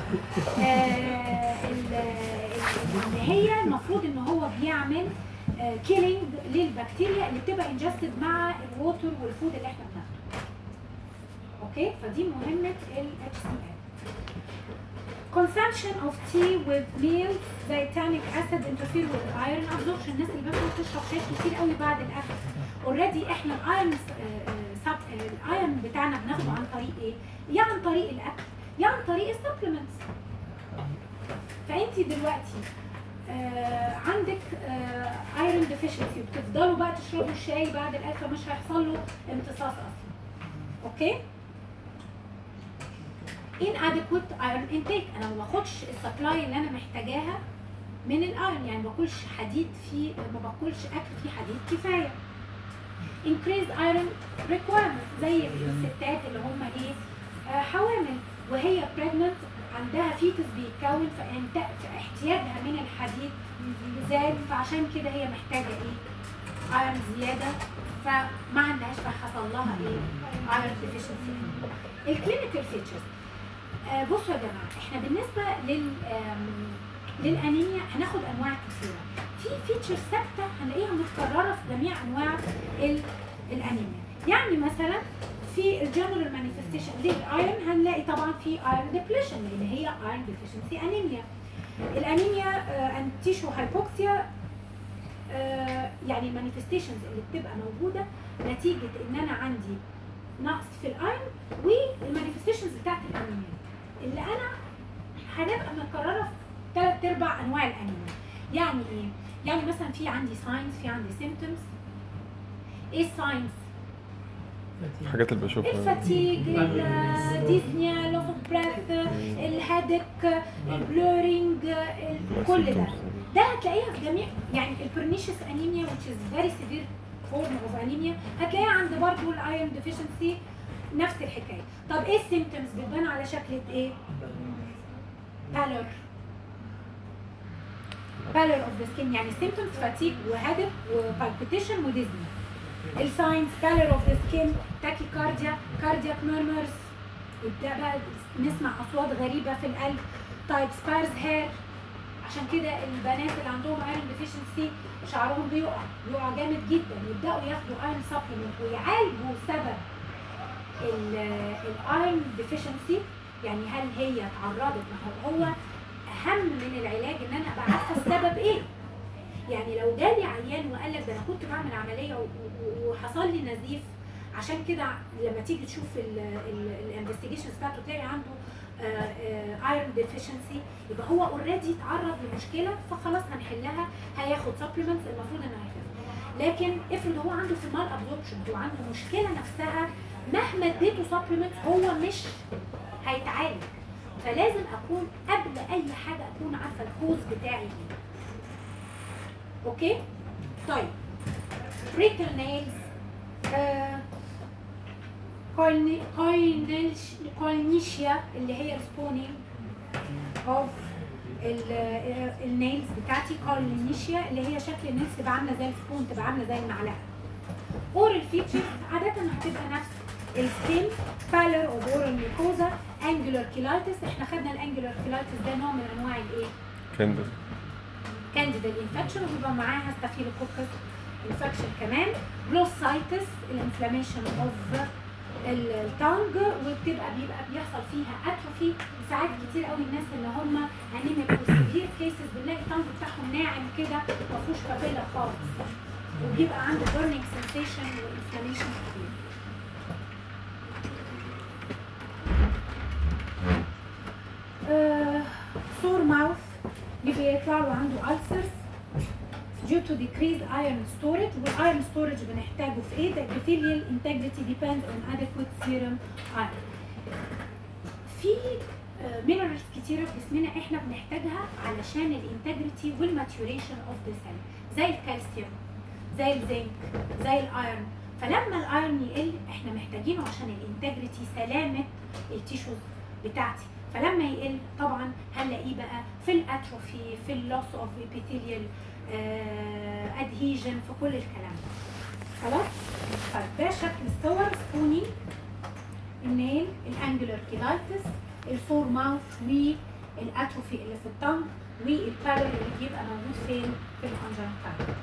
آه ال- ال- ان هي المفروض ان هو بيعمل كيلينج للبكتيريا اللي بتبقى انجستد مع الووتر والفود اللي احنا بناخده اوكي فدي مهمه ال HCl consumption of tea with meals زي tannic acid interfere with iron absorption الناس اللي بتاكل تشرب شاي كتير قوي بعد الاكل اوريدي احنا الايرون الايرون بتاعنا بناخده عن طريق ايه؟ يا عن طريق الاكل يا عن طريق السبلمنتس فانت دلوقتي آه عندك ايرون ديفيشنسي وبتفضلوا بقى تشربوا الشاي بعد الاكل فمش هيحصل له امتصاص اصلا اوكي inadequate iron intake انا ما باخدش السبلاي اللي انا محتاجاها من الايرون يعني ما باكلش حديد فيه ما باكلش اكل فيه حديد كفايه increased iron requirement زي الستات اللي هم ايه آه، حوامل وهي pregnant عندها فيتس بيتكون فانت احتياجها من الحديد زاد فعشان كده هي محتاجه ايه ايرون زياده فما عندهاش فحصل لها ايه ايرون ديفيشنسي الكلينيكال فيتشرز بصوا يا جماعه احنا بالنسبه لل آم، للانيميا هناخد انواع كثيره في فيتشر ثابته هنلاقيها متكرره في جميع انواع ال- الانيميا يعني مثلا في الجنرال مانيفستيشن للايرون هنلاقي طبعا في ايرون ديبليشن لان هي ايرون ديفيشنسي انيميا الانيميا اند تيشو هايبوكسيا يعني المانيفستيشنز اللي بتبقى موجوده نتيجه ان انا عندي نقص في الايرون والمانيفستيشنز بتاعت الانيميا اللي انا هنبقى مكرره في ثلاث ارباع انواع الانيميا يعني ايه؟ يعني مثلا في عندي ساينز في عندي سيمتومز ايه الساينز؟
الحاجات اللي بشوفها
الفاتيج الديزنيا لوس اوف بريث الهيدك البلورينج كل ده ده هتلاقيها في جميع يعني البرنيشس انيميا which is very severe form of anemia هتلاقيها عند برضه الايرون deficiency نفس الحكايه طب ايه السيمتومز بتبان على شكل ايه pallor pallor of the skin يعني symptoms fatigue وهدف وبالبيتيشن وديزني الساينز pallor of the skin tachycardia cardiac murmurs يبدا بقى نسمع اصوات غريبه في القلب طيب سبارز هير عشان كده البنات اللي عندهم ايرون ديفيشنسي شعرهم بيقع بيقع جامد جدا يبداوا ياخدوا ايرون سبلمنت ويعالجوا سبب الايرون ديفيشنسي يعني هل هي اتعرضت ما هو هو اهم من العلاج ان انا ابقى عارفه السبب ايه يعني لو جالي عيان وقال لك ده انا كنت بعمل عمليه و- و- وحصل لي نزيف عشان كده لما تيجي تشوف الانفستيجيشنز بتاعته تلاقي عنده ايرون ديفيشنسي يبقى هو اوريدي اتعرض لمشكله فخلاص هنحلها هياخد سبلمنتس المفروض انه هيخف لكن افرض هو عنده في مال ابزوربشن هو عنده مشكله نفسها مهما اديته سبلمنتس هو مش هيتعالج فلازم اكون قبل اي حاجه اكون عارفه الكوز بتاعي ايه اوكي طيب بريكل نيلز كوينيشيا اللي هي ريسبونينج اوف النيلز بتاعتي كوينيشيا اللي هي شكل النيلز تبقى عامله زي السبون تبقى عامله زي المعلقه اورال فيتشرز عاده هتبقى نفس السكين بالر او اورال ميكوزا انجولار كيلايتس احنا خدنا الانجولار كيلايتس ده نوع من انواع الايه
كندل
كانديدا انفكشن وبيبقى معاها ستافيلوكوكس انفكشن كمان بلوسايتس الانفلاميشن اوف التانج وبتبقى بيبقى بيحصل فيها اتروفي ساعات كتير قوي الناس اللي هم انيميك وسيفير كيسز بنلاقي التانج بتاعهم ناعم كده ما فيهوش بابيلا خالص وبيبقى عنده بيرنينج سensation وانفلاميشن كتير سور ماوث يبقى يطلع له عنده ulcers due to decreased iron storage والايرون storage بنحتاجه في ايه؟ The epithelial integrity depends on adequate serum iron. في مينرالز كتيرة في جسمنا احنا بنحتاجها علشان الانتجريتي والماتيوريشن اوف ذا سيل زي الكالسيوم زي الزنك زي الايرون فلما الايرون يقل احنا محتاجينه عشان الانتجريتي سلامة التيشوز بتاعتي فلما يقل طبعا هنلاقيه بقى في الاتروفي في اللوس اوف epithelial ادهيجن في كل الكلام ده خلاص طيب ده شكل الصور سبوني النيل الانجلر كيلايتس الفور ماوث والاتروفي اللي في الطنج والبالر اللي بيبقى موجود فين في الانجرتايل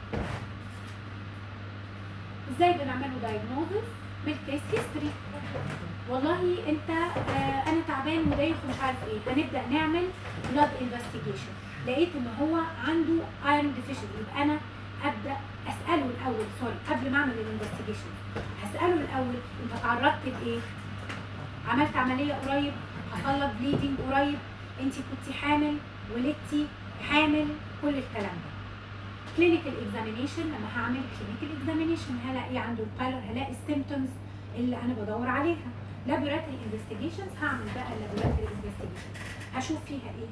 ازاي بنعمله دايجنوزس بالكيس هيستوري والله انت آه انا تعبان ودايخ ومش عارف ايه هنبدا نعمل بلاد انفستيجيشن لقيت ان هو عنده ايرون ديفيشنسي يبقى انا ابدا اساله الاول سوري قبل ما اعمل الانفستيجيشن هساله الاول انت تعرضت لايه عملت عمليه قريب حصل لك بليدنج قريب انت كنت حامل ولدتي حامل كل الكلام ده كلينيكال اكزامينيشن لما هعمل كلينيكال اكزامينيشن هلاقي عنده البالر هلاقي السيمتومز اللي انا بدور عليها لابوراتوري انفستيجيشنز هعمل بقى اللابوراتوري انفستيجيشن هشوف فيها ايه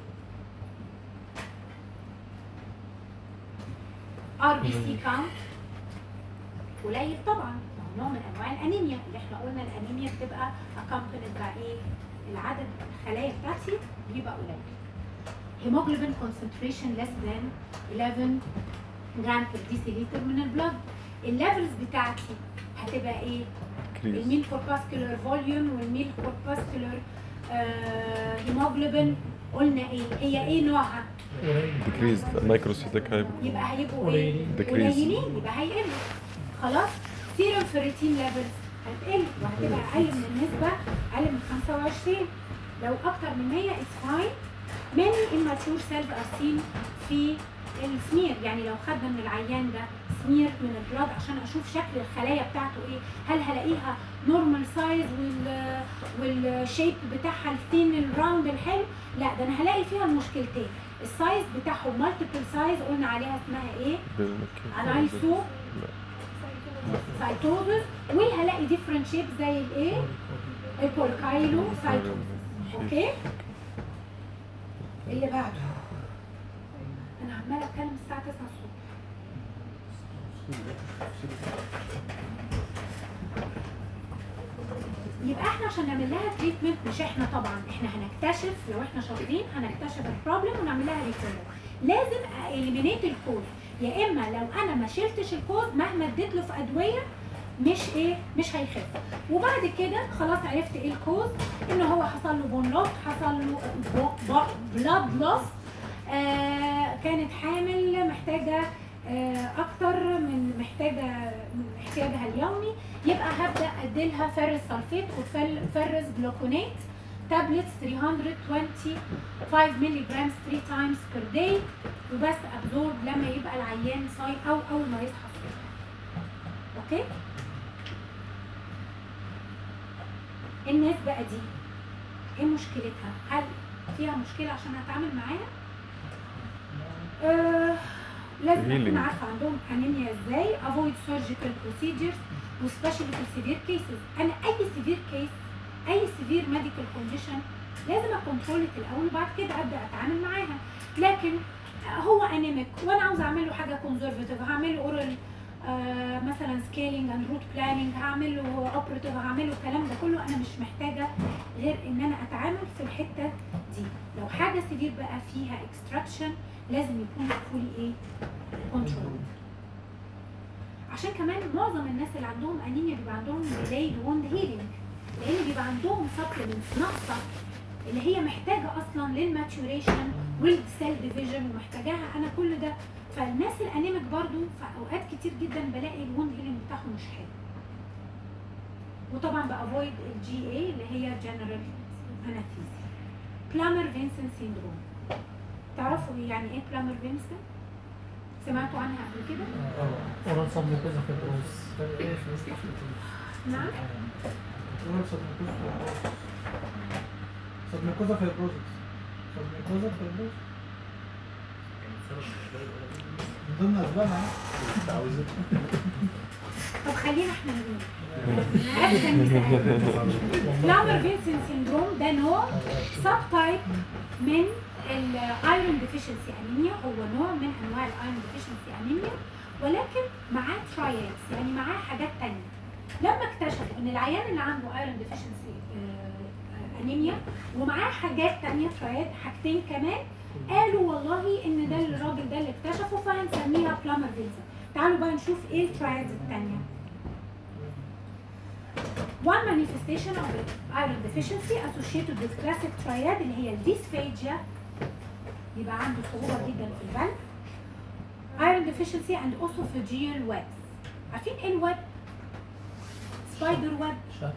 ار بي سي كاونت قليل طبعا ما هو نوع من انواع الانيميا اللي احنا قلنا الانيميا بتبقى accompanied by ايه العدد الخلايا بتاعتي بيبقى قليل hemoglobin concentration less than 11 جرام per deciliter من البلد الليفلز بتاعتي هتبقى ايه
كريز
الميل كورباسكولار فوليوم والميل كورباسكولار هيموجلوبين قلنا ايه هي ايه نوعها
قليل
ديكريز مايكروسيتك هايبر
يبقى هيبقوا ايه
قليلين
Decrease.
قليلين يبقى هيقلوا خلاص سيرم فيريتين ليفلز هتقل وهتبقى اقل من النسبه اقل من 25 لو اكتر من 100 از فاين many immature cells are seen في السمير يعني لو خدنا من العيان ده سمير من البلاد عشان اشوف شكل الخلايا بتاعته ايه هل هلاقيها نورمال سايز وال والشيب بتاعها الثين الراوند الحلو لا ده انا هلاقي فيها المشكلتين السايز بتاعهم مالتيبل سايز قلنا عليها اسمها ايه انايسو سايتوزس وهلاقي ديفرنت شيب زي الايه البولكايلو سايتوزس اوكي اللي بعده انا عماله اتكلم الساعه 9 الصبح يبقى احنا عشان نعمل لها تريتمنت مش احنا طبعا احنا هنكتشف لو احنا شاطرين هنكتشف البروبلم ونعمل لها ريفيرال لازم اليمينيت الكوز يا اما لو انا ما شلتش الكوز مهما اديت له في ادويه مش ايه مش هيخف وبعد كده خلاص عرفت ايه الكوز ان هو حصل له بون لوس حصل له بلاد لوس آه كانت حامل محتاجه آه اكتر من محتاجه من احتياجها اليومي يبقى هبدا اديلها فرز سلفيت وفرز جلوكونات تابلتس 325 مللي جرام 3 تايمز بير داي وبس ابزورب لما يبقى العيان صايم او اول ما يصحى الصبح اوكي الناس بقى دي ايه مشكلتها هل فيها مشكله عشان اتعامل معاها آه لازم اكون
Healing.
عارفه عندهم انيميا ازاي افويد سيرجيكال بروسيجرز وسبيشالي في السيفير كيسز انا اي سيفير كيس اي سيفير ميديكال كونديشن لازم اكونترول الاول وبعد كده ابدا اتعامل معاها لكن هو انيميك وانا عاوزه اعمل له حاجه كونزرفاتيف هعمل له اورال آه مثلا سكيلينج اند روت بلاننج هعمل له اوبريتيف هعمل له الكلام ده كله انا مش محتاجه غير ان انا اتعامل في الحته دي لو حاجه سيفير بقى فيها اكستراكشن لازم يكون فولي ايه كنترول عشان كمان معظم الناس اللي عندهم انيميا بيبقى عندهم delayed wound healing لان بيبقى عندهم supplements ناقصه اللي هي محتاجه اصلا للماتوريشن والسيل ديفيجن ومحتاجاها انا كل ده فالناس الانيميك برضو في اوقات كتير جدا بلاقي الوند هيلينج بتاعهم مش حلو وطبعا بافويد الجي اي اللي هي جنرال انستيزيا بلامر فينسن سيندروم تعرفوا يعني ايه بلامر فينسن سمعتوا عنها قبل كده
اورال سبميكوزا فيبروز
نعم
اورال سبميكوزا فيبروز سبميكوزا فيبروزس سبميكوزا فيبروز من ضمن اسبابها
طب خلينا احنا نقول احسن مثال بلامر فينسن سيندروم ده نوع سب تايب من الايرون ديفيشنسي انيميا هو نوع من انواع الايرون ديفيشنسي انيميا ولكن معاه ترايلز يعني معاه حاجات تانية لما اكتشفوا ان العيان اللي عنده ايرون ديفيشنسي انيميا ومعاه حاجات تانية ترايد حاجتين كمان قالوا والله ان ده الراجل ده اللي اكتشفه فهنسميها بلامر فينسن تعالوا بقى نشوف ايه الترايدز التانية One manifestation of iron deficiency associated with classic triad اللي هي الديسفيجيا يبقى عنده صعوبة جدا في البلع iron deficiency and esophageal webs عارفين ايه الويب؟ سبايدر ويب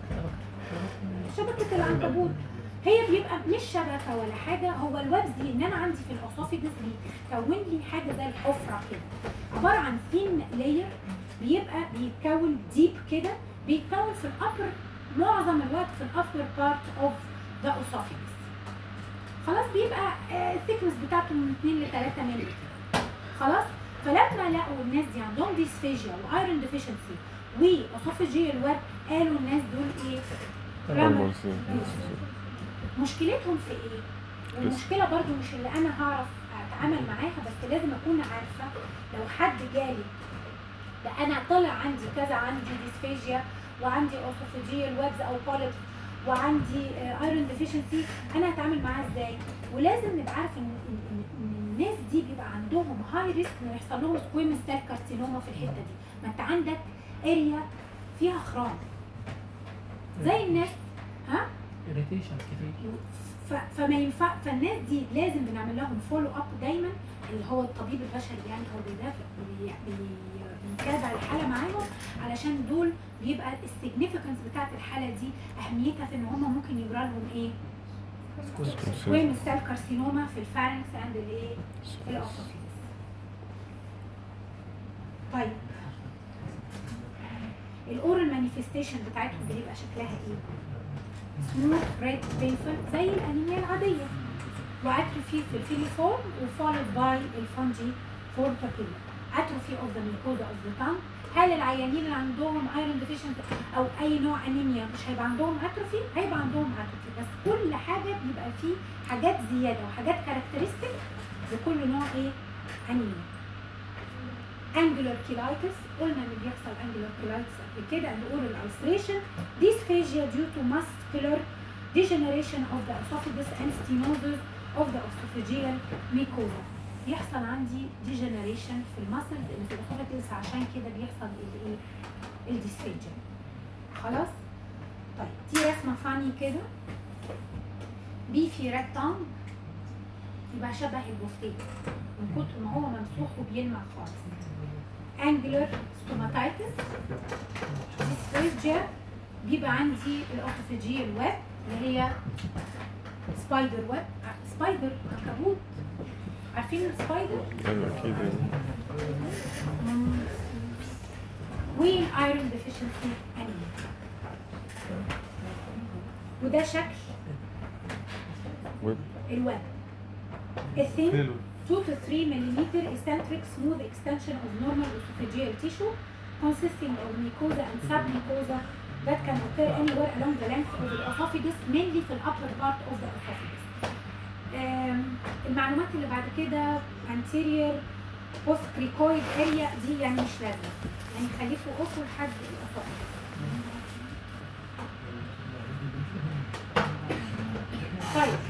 شبكة العنكبوت هي بيبقى مش شبكة ولا حاجة هو الويبز دي ان انا عندي في الاسوفيجس بيكون لي حاجة زي الحفرة كده عبارة عن ثين لاير بيبقى بيتكون ديب كده بيتكون في الابر معظم الوقت في الابر بارت اوف ذا اسوفيجس خلاص بيبقى الثيكنس بتاعته من 2 ل 3 مللي خلاص فلما لقوا الناس دي عندهم ديسفيجيا وايرون ديفيشنسي واسوفيجيال واب قالوا الناس دول ايه؟ رمل
مرسين
مشكلتهم في ايه؟ والمشكله برضو مش اللي انا هعرف اتعامل معاها بس لازم اكون عارفه لو حد جالي ده انا طلع عندي كذا عندي ديسفيجيا وعندي اوسوفيجيال ويبز او بوليب وعندي ايرون ديفيشنسي انا هتعامل معاه ازاي؟ ولازم نبقى عارف ان إن- إن- إن الناس دي بيبقى عندهم هاي ريسك انه يحصل لهم سكويمس سيل كارسينوما في الحته دي، ما انت عندك اريا فيها خرام زي الناس ها
اريتيشن كتير
ف- فما ينفع فالناس دي لازم بنعمل لهم فولو اب دايما اللي هو الطبيب البشري يعني هو بيدافع بي- بي- بيتابع الحاله معاهم علشان دول بيبقى السيجنيفيكانس بتاعت الحاله دي اهميتها في ان هم ممكن يجرى لهم ايه؟ سكويم سيل كارسينوما في الفارنكس اند الايه؟ الاسوفيس. طيب الاورال مانيفستيشن بتاعتهم بيبقى شكلها ايه؟ سموث ريد بينفل زي الانيميا العاديه واتروفي في الفيليفورم وفولد باي الفونجي فورم بابيلا اتروفي اوف ذا ميكوزا اوف ذا تانج هل العيانين اللي عندهم ايرون ديفيشنت او اي نوع انيميا مش هيبقى عندهم اتروفي هيبقى عندهم اتروفي بس كل حاجه بيبقى فيه حاجات زياده وحاجات كاركترستيك لكل نوع ايه انيميا angular cheilitis قلنا ان بيحصل angular cheilitis قبل كده and oral ulceration dysphagia due to muscular degeneration of the esophagus and stenosis of the esophageal mucosa بيحصل عندي degeneration في المسل اللي في الاسوفاجس عشان كده بيحصل الايه الديسفيجيا خلاص طيب دي رسمه فاني كده بيفي ريكتانج يبقى شبه البوفتيك من كتر ما هو ممسوح وبيلمع خالص angular stomatitis dysphagia بيبقى عندي الاسوفاجيال ويب اللي هي سبايدر ويب سبايدر عنكبوت عارفين السبايدر؟
ايوه اكيد يعني
والايرون ديفيشنسي انيميا وده شكل
ويب
الويب الثين
حلو
2 to 3 millimeter eccentric smooth extension of normal esophageal tissue consisting of mucosa and submucosa that can occur anywhere along the length of the esophagus mainly في upper part of the esophagus. Um, المعلومات اللي بعد كده anterior postcricoid area دي يعني مش لازمة يعني خليكوا قصوا لحد الاسophagus. طيب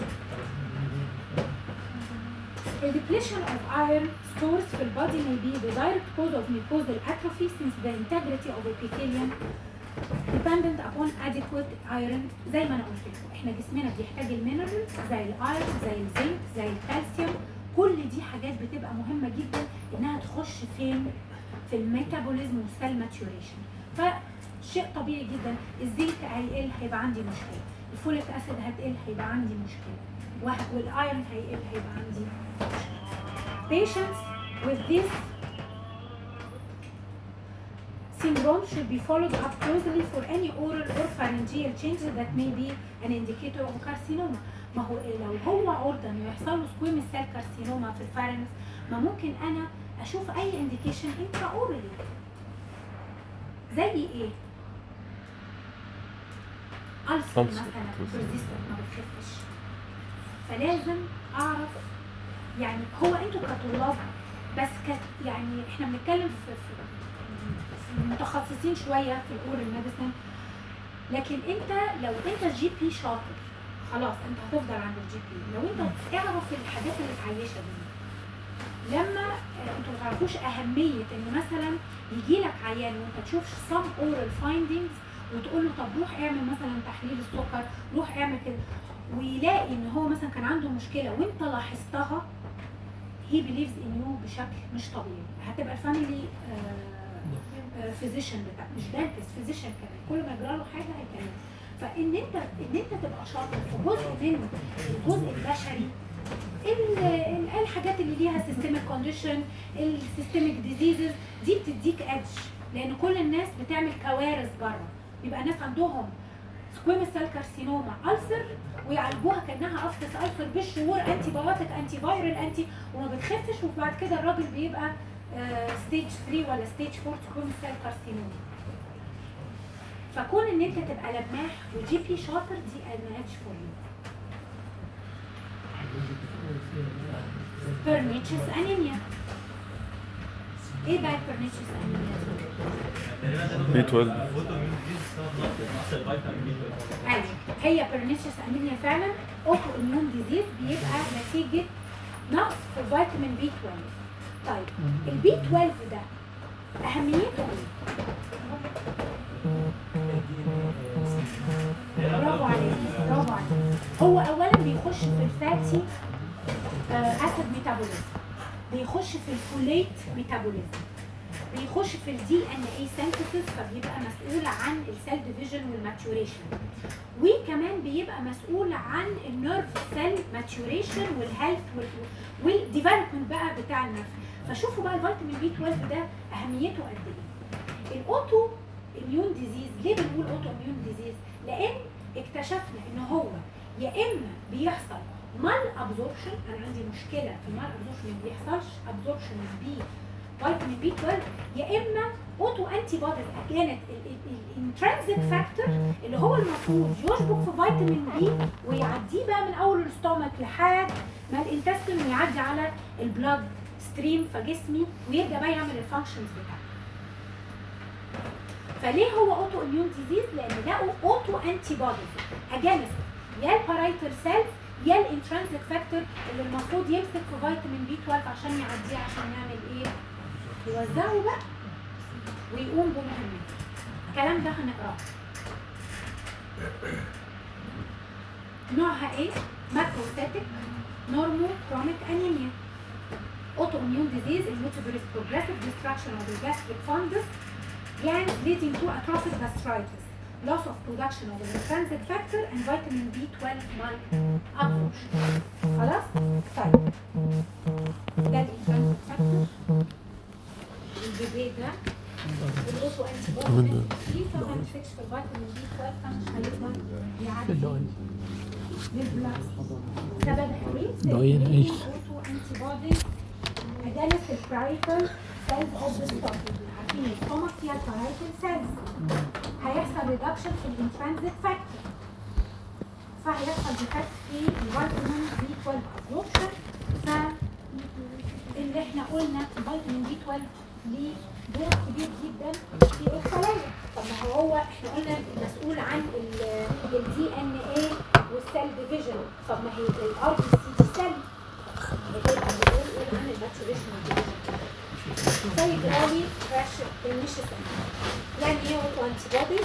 The depletion of iron stores في البادي may be the direct cause of mucosal atrophy since the integrity of epithelium dependent upon adequate iron زي ما انا قلت لكم احنا جسمنا بيحتاج المينرالز زي الايرون زي الزنك زي الكالسيوم كل دي حاجات بتبقى مهمه جدا انها تخش فين في الميتابوليزم والسيل ماتيوريشن فشيء طبيعي جدا الزنك هيقل هيبقى عندي مشكله الفوليك اسيد هتقل هيبقى عندي مشكله وه- والايرون هيقل هيبقى عندي Patients with this syndrome should be followed up closely for any oral or pharyngeal changes that may be an indicator of carcinoma. ما هو إيه لو هو عرضة انه يحصل له سكويم سيل كارسينوما في الفارنكس ما ممكن انا اشوف اي انديكيشن انترا اورالي زي ايه؟ ألسر
ألسر.
مثلا persistent ما بتخفش فلازم اعرف يعني هو انتوا كطلاب بس ك يعني احنا بنتكلم في, في, في متخصصين شويه في الاورال ميديسن لكن انت لو انت جي بي شاطر خلاص انت هتفضل عند الجي بي لو انت اعرف الحاجات اللي تعيشها دي لما آه، انتوا ما تعرفوش اهميه ان مثلا يجي لك عيان وانت تشوف some oral findings وتقول له طب روح اعمل مثلا تحليل السكر روح اعمل كده ويلاقي ان هو مثلا كان عنده مشكله وانت لاحظتها he believes in you بشكل مش طبيعي هتبقى الفاميلي فيزيشن بتاعك مش دانتس فيزيشن كمان كل ما يجرى له حاجه هيكلمك فان انت ان انت تبقى شاطر في جزء من الجزء البشري ال- ال- الحاجات اللي ليها سيستميك كونديشن السيستميك ديزيزز دي بتديك ادج لان كل الناس بتعمل كوارث بره بيبقى ناس عندهم سكويمس سيل كارسينوما ألسر ويعالجوها كانها افطس ألسر بالشهور انتي بايوتيك انتي فايرال انتي وما بتخفش وبعد كده الراجل بيبقى ستيج 3 ولا ستيج 4 سكويمس سيل كارسينوما فكون ان انت تبقى لماح وجي بي شاطر دي ماتش فور يو بيرنيتشس انيميا ايه بقى البيرنيتشس انيميا دي؟
تقريبا ده
B12.
اوتو اميون ديزيز بسبب نقص نقص الفيتامين بي 12
ايوه هي بيرنيتشس انيميا فعلا اوتو اميون ديزيز بيبقى نتيجه نقص في فيتامين بي 12 طيب البي 12 ده اهميته ايه؟ برافو عليك برافو عليك هو اولا بيخش في الفاتي اسيد ميتابوليزم بيخش في الفوليت ميتابوليزم بيخش في الدي ان اي سينثيسيس فبيبقى مسؤول عن السيل ديفيجن والماتوريشن وكمان بيبقى مسؤول عن النيرف سيل ماتوريشن والهيلث والديفلوبمنت بقى بتاع النيرف فشوفوا بقى الفيتامين بي 12 ده اهميته قد ايه الاوتو اميون ديزيز ليه بنقول اوتو اميون ديزيز لان اكتشفنا ان هو يا اما بيحصل مال ابزوربشن انا عندي مشكله في المال ابزوربشن ما بيحصلش ابزوربشن بي فيتامين بي 12 يا اما اوتو انتي بوديز كانت الانترنسيك فاكتور اللي هو المفروض يشبك في فيتامين بي ويعديه بقى من اول الستومك لحد ما الانتستين ويعدي على البلاد ستريم في جسمي ويبدا بقى يعمل الفانكشنز بتاعته فليه هو اوتو اميون ديزيز لان لقوا اوتو انتي بوديز اجانست يا البارايتر سيلز يا الانترنسيك فاكتور اللي المفروض يمسك في فيتامين بي 12 عشان يعديه عشان يعمل ايه يوزعه بقى ويقوم بمهمته الكلام ده هنقراه نوعها ايه ماكروستاتيك نورمو كرونيك انيميا اوتو اميون ديزيز الموتيبريس بروجريسيف ديستراكشن of the gastric fundus glands leading to atrophic gastritis loss of production of the intrinsic factor and vitamin B12 malabsorption خلاص طيب ده الانترنسيك فاكتور الجديد ده الاوتو انتي بودي في طبعا مش في الفيتامين بي 12 فمش هيقدر يعدي للبلاد سببها ايه؟
ضايل ايش؟
اوتو انتي بودي against the parietal cells of the stomach عارفين الستومك فيها parietal cells هيحصل ريدكشن في الانترنسيك فاكتور فهيحصل ديفكت في الفيتامين بي 12 absorption ف اللي احنا قلنا الفيتامين بي 12 ليه دور كبير جدا في الخلايا طب ما هو احنا قلنا مسؤول عن الدي ان اي والسيل ديفيجن طب ما هي الار بي سي دي سيل هتبقى مسؤول عن الماتوريشن طيب رالي كراش برينيشس يعني ايه اوتو انتي بوديز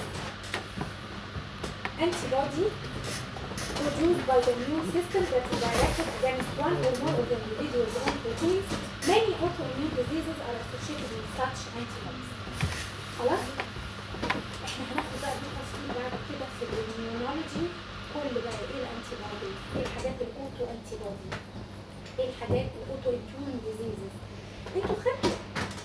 انتي بودي produced by the immune system that is directed against one or more of the individual's own proteins. Many autoimmune diseases are associated with such antibodies. خلاص؟ احنا هناخد بقى دي تفصيل بعد كده في الاميونولوجي كل بقى ايه الانتي بوديز؟ ايه الحاجات الاوتو انتي بودي؟ ايه الحاجات الاوتو اميون ديزيزز؟ انتوا خدتوا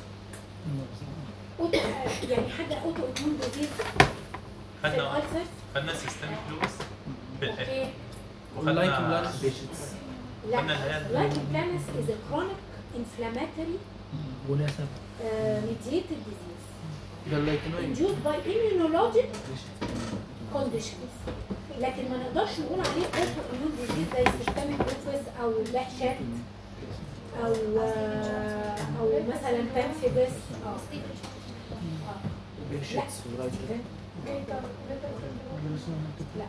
اوتو يعني حاجه اوتو اميون ديزيز في
خدنا
الالسرز؟
خدنا سيستميك لوبس في الاخر
اوكي
واللايك
وخدنا
بلانس
لا
قلنا اللي هي-
لايكوبلانس is a chronic inflammatory
مناسب
uh, mediated disease
ده اللايكنويد
induced by immunologic conditions لكن ما نقدرش نقول عليه اوتو اميون ديزيز زي سيستميك لوبس او لهشات او آه، او مثلا بانفيبس اه لا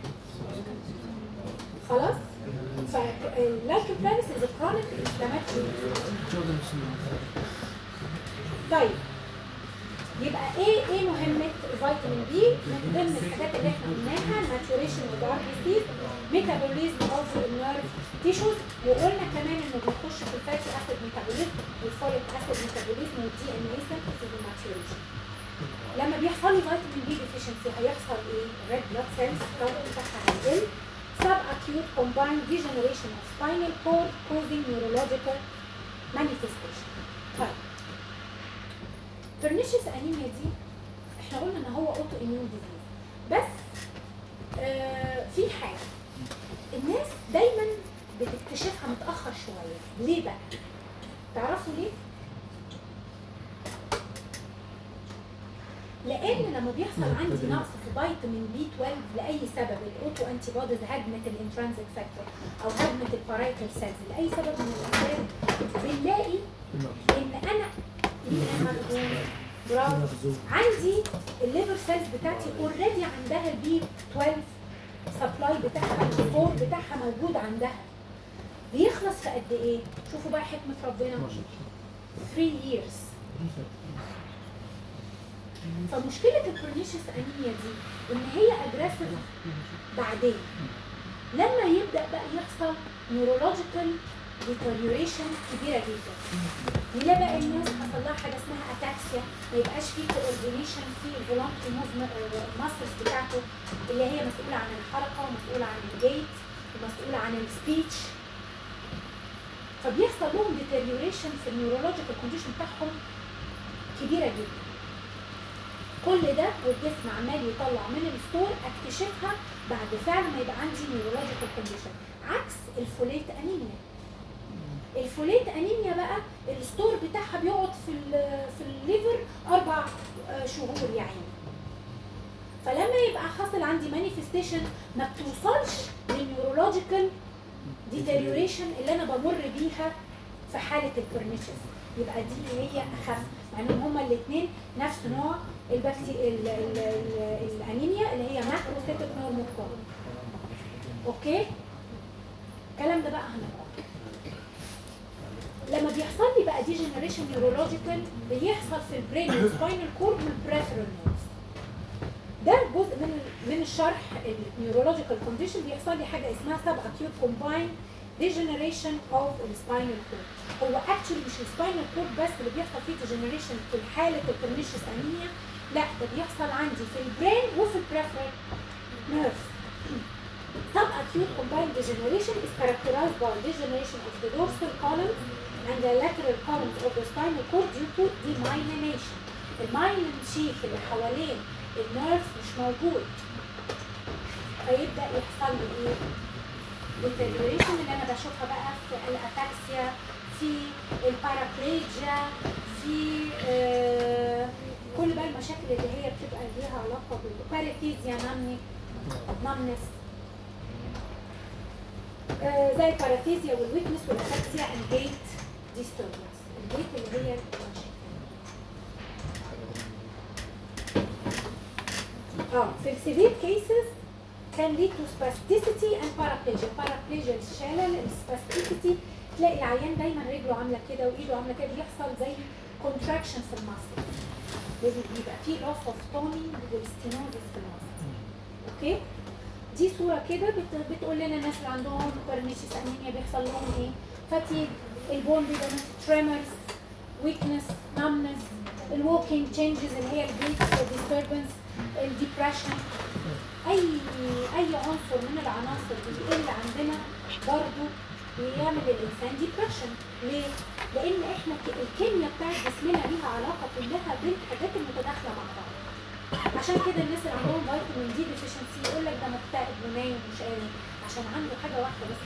خلاص فاللايكوبلانس is a chronic inflammatory disease طيب يبقى ايه ايه مهمة الفيتامين بي؟ من ضمن الحاجات اللي احنا قلناها الماتوريشن والار بي سي ميتابوليزم اوف النيرف تيشوز وقلنا كمان انه بيخش في الفاتي اسيد ميتابوليزم والفوليك اسيد ميتابوليزم والدي ان اي سينثيسيس والماتوريشن لما بيحصل لي فيتامين بي ديفيشنسي هيحصل ايه؟ ريد بلاد سيلز الكون بتاعها هيقل sub acute combined degeneration of spinal cord causing neurological manifestation. طيب pernicious anemia دي احنا قلنا ان هو اوتو اميون ديزيز بس آه في حاجه الناس دايما بتكتشفها متاخر شويه ليه بقى تعرفوا ليه لان لما بيحصل عندي نقص نقص في فيتامين بي 12 لاي سبب الاوتو انتي بوديز هدمه الانترانزيك فاكتور او هدمه البارايتال سيلز لاي سبب من الاسباب بنلاقي ان انا إن أنا برافو عندي الليفر سيلز بتاعتي اوريدي عندها البي 12 سبلاي بتاعها الفور بتاعها موجود عندها بيخلص في قد ايه؟ شوفوا بقى حكمة ربنا 3 years فمشكلة البرنيشس انيميا دي ان هي اجريسيف بعدين لما يبدأ بقى يحصل نيورولوجيكال deterioration كبيرة جدا نلاقي بقى الناس حصل لها حاجة اسمها اتاكسيا ما يبقاش في coordination في الفولونتري ماسلز بتاعته اللي هي مسؤولة عن الحركة ومسؤولة عن الجيت ومسؤولة عن السبيتش فبيحصل لهم deterioration في النيورولوجيكال كونديشن بتاعهم كبيرة جدا كل ده والجسم عمال يطلع من الستور اكتشفها بعد فعل ما يبقى عندي نيورولوجيكال كونديشن عكس الفوليت انيميا الفوليت انيميا بقى الستور بتاعها بيقعد في ال- في الليفر اربع آه، شهور يعني فلما يبقى حاصل عندي مانيفستيشن ما بتوصلش للنيورولوجيكال ديتيريوريشن اللي انا بمر بيها في حاله البرنيشس يبقى دي هي اخف مع ان هما الاثنين نفس نوع البكتي ال- ال- ال- الانيميا اللي هي ماكروسيتك نورموكول اوكي الكلام ده بقى هنقراه لما بيحصل لي بقى دي جنريشن نيورولوجيكال بيحصل في البرين والسباينال كورد والبريفرال نيرفز ده جزء من من الشرح النيورولوجيكال كونديشن بيحصل لي حاجه اسمها سب اكيوت كومباين ديجنريشن اوف السباينال كورد هو اكشلي مش السباينال كورد بس اللي بيحصل فيه ديجنريشن في حاله البرنيشس انيميا لا ده بيحصل عندي في البرين وفي البريفرال نيرفز Subacute combined degeneration is characterized by degeneration of the dorsal columns and the lateral columns of the spinal cord due to demyelination. المايلين شيف اللي حوالين النيرفز مش موجود فيبدأ يحصل لي ايه؟ deterioration اللي انا بشوفها بقى في الاتاكسيا في البارابليجيا في آه كل بقى المشاكل اللي هي بتبقى ليها علاقه بالباريثيزيا نامني نامنس آه زي البارافيزيا والويكنس والاتاكسيا الجيت ديستربنس الجيت اللي هي المشي. اه في السيفير كيسز كان ليد تو spasticity and paraplegia paraplegia الشلل الspasticity تلاقي العيان دايما رجله عامله كده وايده عامله كده بيحصل زي contraction في المصل لازم يبقى في loss of toning والستينوزس في المصل اوكي دي صورة كده بت- بتقول لنا الناس اللي عندهم برنيشيس انيميا بيحصل لهم ايه؟ فاتيج البون بيبقى تريمرز ويكنس نامنس الووكينج تشينجز اللي هي الجيت ديستربنس الديبريشن اي اي عنصر من العناصر بيقل عندنا برضو بيعمل الانسان ديبريشن ليه؟ لان احنا ك- الكيمياء بتاعت جسمنا ليها علاقه كلها بالحاجات المتداخله مع بعض عشان كده الناس اللي عندهم فيتامين دي ديفيشنسي يقول لك ده مكتئب ونايم ومش قادر عشان عنده حاجه واحده بس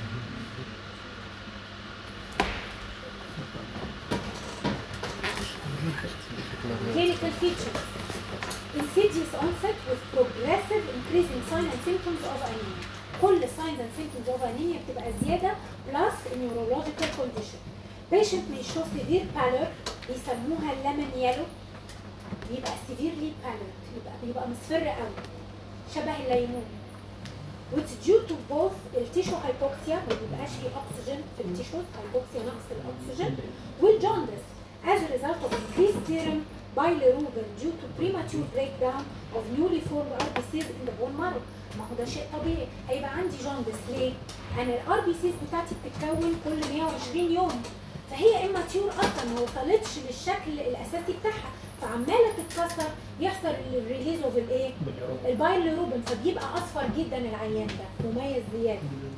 clinical features insidious onset with progressive increasing sign and symptoms of anemia كل signs and symptoms of anemia بتبقى زياده plus neurological condition patient may show severe pallor بيسموها lemon yellow بيبقى severely pallid يبقى بيبقى مصفر قوي شبه الليمون which due to both التيشو hypoxia ما بيبقاش فيه اكسجين في التيشوز hypoxia نقص الاكسجين والجوندس as a result of increased serum bilirubin due to premature breakdown of newly formed RBCs in the bone marrow ما هو ده شيء طبيعي هيبقى عندي جوندس ليه؟ انا الار بي سيز بتاعتي بتتكون كل 120 يوم فهي اماتيور اصلا ما وصلتش للشكل الاساسي بتاعها فعماله تتكسر يحصل الريليز اوف الايه؟ البايلروبين فبيبقى اصفر جدا العيان ده مميز زياده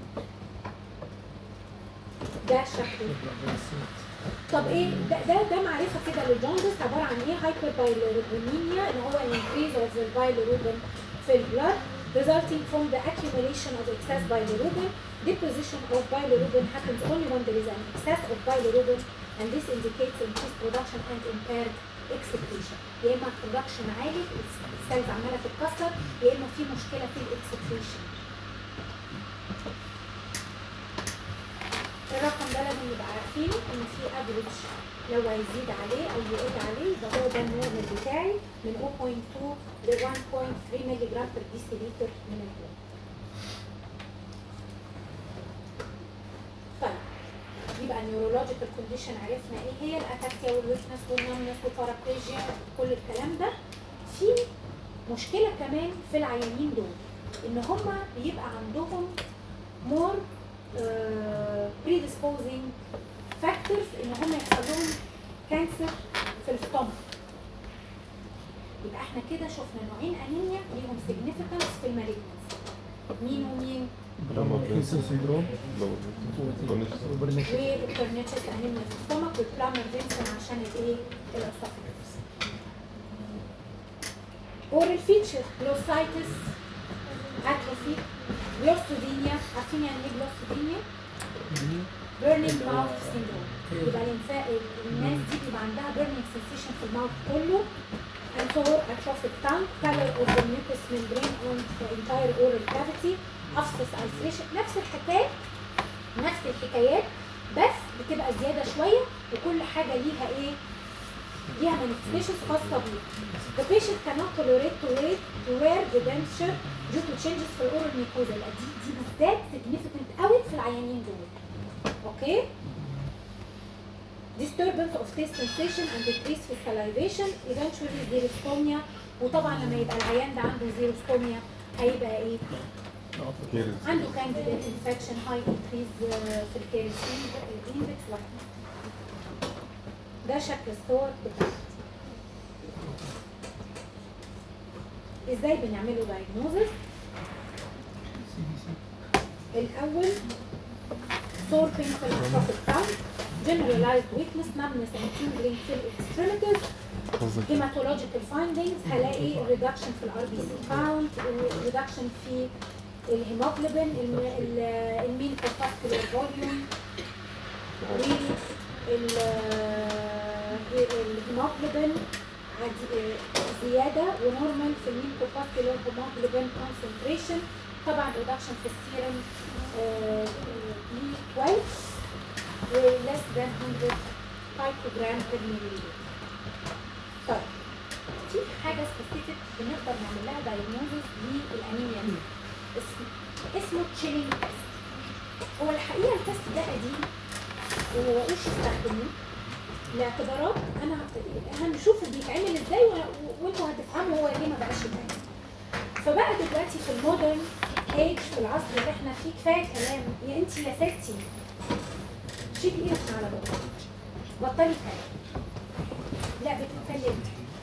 ده شكله طب ايه ده ده, ده معرفه كده للجوندس عباره عن ايه هايبر بايلروبينيميا اللي هو الانكريز اوف البايلروبين في البلاد resulting from the accumulation of excess bilirubin deposition of bilirubin happens only when there is an excess of bilirubin and this indicates increased production and impaired اكسكريشن يا اما برودكشن عالي السيلز عماله تتكسر يا اما في مشكله في الاكسكريشن الرقم ده لازم نبقى عارفينه ان في افريج لو هيزيد عليه او يقل عليه يبقى هو ده النورمال بتاعي من 0.2 ل 1.3 مللي جرام بر ديسيليتر من الدم. طيب يبقى النيورولوجيكال كونديشن عرفنا ايه هي الاتاكسيا والويكنس والنمنس والبارابليجيا كل الكلام ده في مشكله كمان في العيانين دول ان هم بيبقى عندهم more uh, predisposing factors ان هم يحصل لهم كانسر في الستومك يبقى احنا كده شفنا نوعين انيميا ليهم significance في المالجنس مين ومين
كيسن سيندروم وبرنيك
والكورنيتشس انيميا في الستومك والبلامر فينسون عشان الايه الاسوفيجس اورال فيتشر جلوسايتس اتروفي جلوستودينيا عارفين يعني ايه جلوستودينيا؟ بيرنينج ماوث سيندروم يبقى الانسان الناس دي بيبقى عندها بيرنينج سensation في الماوث كله and so atrophic tongue color of the mucous membrane on the entire oral cavity abscess ulceration نفس الحكايه نفس الحكايات بس بتبقى زياده شويه وكل حاجه ليها ايه ليها manifestations خاصه بيه the patient cannot tolerate to wait to wear the denture due to changes في الاورال mucosa يبقى دي دي بالذات significant قوي في العيانين دول اوكي disturbance of taste sensation and decrease في salivation eventually xerostomia وطبعا لما يبقى العيان ده عنده xerostomia هيبقى ايه عنده candidate infection high increase آه، في الكيرسين الاندكس ده شكل الصور بتاعتي ازاي بنعمله diagnosis الاول sore painful atrophic tongue generalized weakness numbness and tingling في extremities
قصدك
hematological findings هلاقي reduction في الار بي سي كاونت reduction في الهيموجلوبين المين كورباسكولار فوليوم والهيموجلوبين زياده ونورمال في المين كورباسكولار هيموجلوبين كونسنتريشن طبعا reduction في السيرم بي 12 وليس than 100 مايكروجرام per milliliter طيب في حاجه سبيسيفيك بنقدر نعمل لها دايجنوزز للانيميا دي اسمه اسمه تشيلينج تيست هو الحقيقه التست ده قديم وما بقوش يستخدموه لاعتبارات انا هنشوف بيتعمل ازاي و- وانتوا هتفهموا هو ليه ما بقاش يتعمل فبقى دلوقتي في المودرن ايج في العصر اللي احنا فيه كفايه كلام يا انت يا ستي شيلي ايدك من على بطنك بطلي كلام لا بتتكلم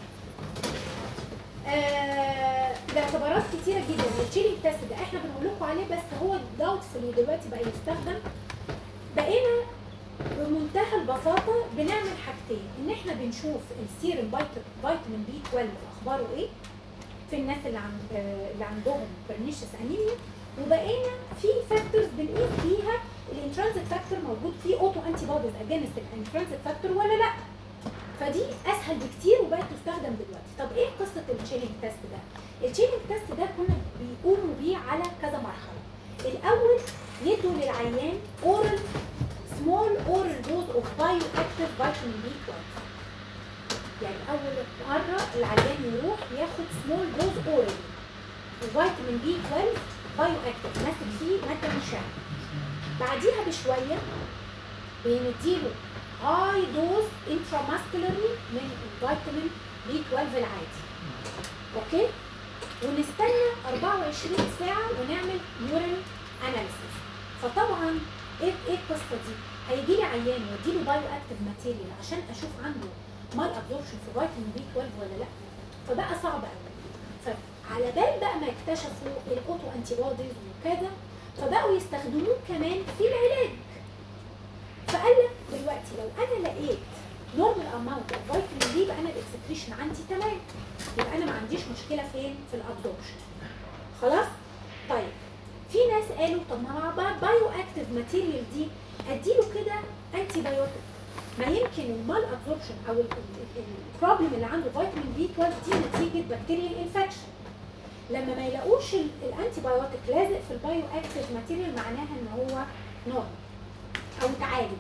آه باعتبارات كتيرة جدا التشيلينج تيست ده احنا بنقول لكم عليه بس هو داوتفul ودلوقتي بقى يستخدم بقينا بمنتهى البساطة بنعمل حاجتين ان احنا بنشوف السيرم فيت- فيتامين بي 12 اخباره ايه في الناس اللي عند آه، اللي عندهم برنيشس انيميا وبقينا في فاكتورز بنقيس بيها الانترانزيت فاكتور موجود فيه اوتو انتي بوديز اجينست الانترانزيت فاكتور ولا لا فدي اسهل بكتير وبقت تستخدم دلوقتي طب ايه قصه التشيلينج تيست ده التشيلينج تيست ده كنا بيقوموا بيه على كذا مرحله الاول يدوا للعيان اورال سمول اورال دوز اوف بايو اكتيف فيتامين بي 12 يعني اول مره العيان يروح ياخد سمول دوز اورال وفيتامين بي 12 بايو اكتيف ماسك فيه ماده مشعه بعديها بشويه بنديله هاي دوز انتراماسكولاري من الفيتامين بي 12 العادي اوكي ونستنى 24 ساعه ونعمل يورين اناليسيس فطبعا ايه ايه القصه دي هيجي لي عيان واديله بايو اكتيف ماتيريال عشان اشوف عنده مال ابزوربشن في فيتامين بي 12 ولا لا فبقى صعب قوي فعلى بال بقى ما اكتشفوا الاوتو انتي بوديز وكذا فبقوا يستخدموه كمان في العلاج فقال لك دلوقتي لو انا لقيت نورمال اماونت اوف فيتامين دي يبقى انا الاكسكريشن عندي تمام يبقى انا ما عنديش مشكله فين في الابزوربشن خلاص طيب في ناس قالوا طب ما مع بايو اكتيف ماتيريال دي اديله كده انتي بايوتيك ما يمكن المال ابزوربشن او البروبلم اللي عنده فيتامين بي 12 دي نتيجه بكتيريال انفكشن لما ما يلاقوش الانتي بايوتيك لازق في البايو اكتيف ماتيريال معناها ان هو نورمال او اتعالج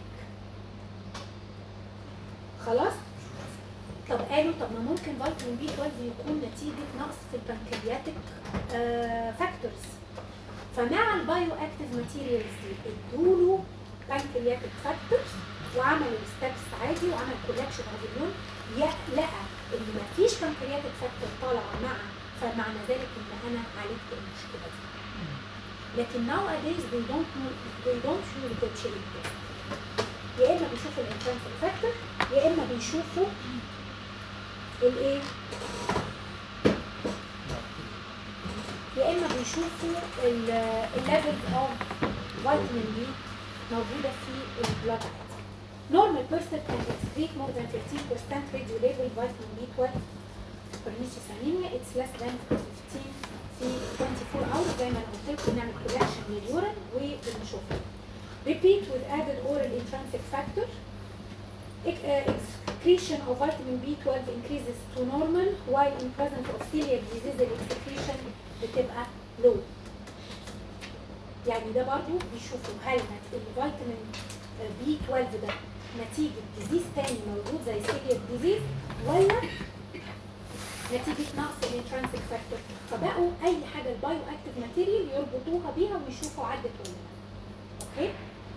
خلاص طب قالوا طب ما ممكن فيتامين بي 12 يكون نتيجه نقص في البنكرياتيك فاكتورز فمع البايو اكتيف ماتيريالز دي ادوا بنكرياتيك فاكتورز وعملوا ستابس عادي وعمل كولكشن اوف اليون لقى ان مفيش بنكرياتيك فاكتور طالع مع فمعنى ذلك ان انا عالجت المشكله دي لكن nowadays they don't know, they don't use the chilling test يا اما بيشوفوا الانترنسل فاكتور يا اما بيشوفوا الايه يا اما بيشوفوا الليفل اوف فيتامين بي موجوده في البلاد normal person can excrete more than 15% radiolabeled vitamin B12 pernicious anemia it's less than 15 في 24 hours زي ما انا قلت لكم نعمل collection لليورين وبنشوفها repeat with added oral intrinsic factor Ex- uh, excretion of vitamin B12 increases to normal while in presence of celiac disease the excretion بتبقى low يعني ده برضو بيشوفوا هل نت- الفيتامين بي 12 ده نتيجة ديزيز تاني موجود زي سيلياك ديزيز ولا نتيجة نقص الانترانسيك فاكتور فبقوا أي حاجة البايو اكتيف ماتيريال يربطوها بيها ويشوفوا عدت ولا لا اوكي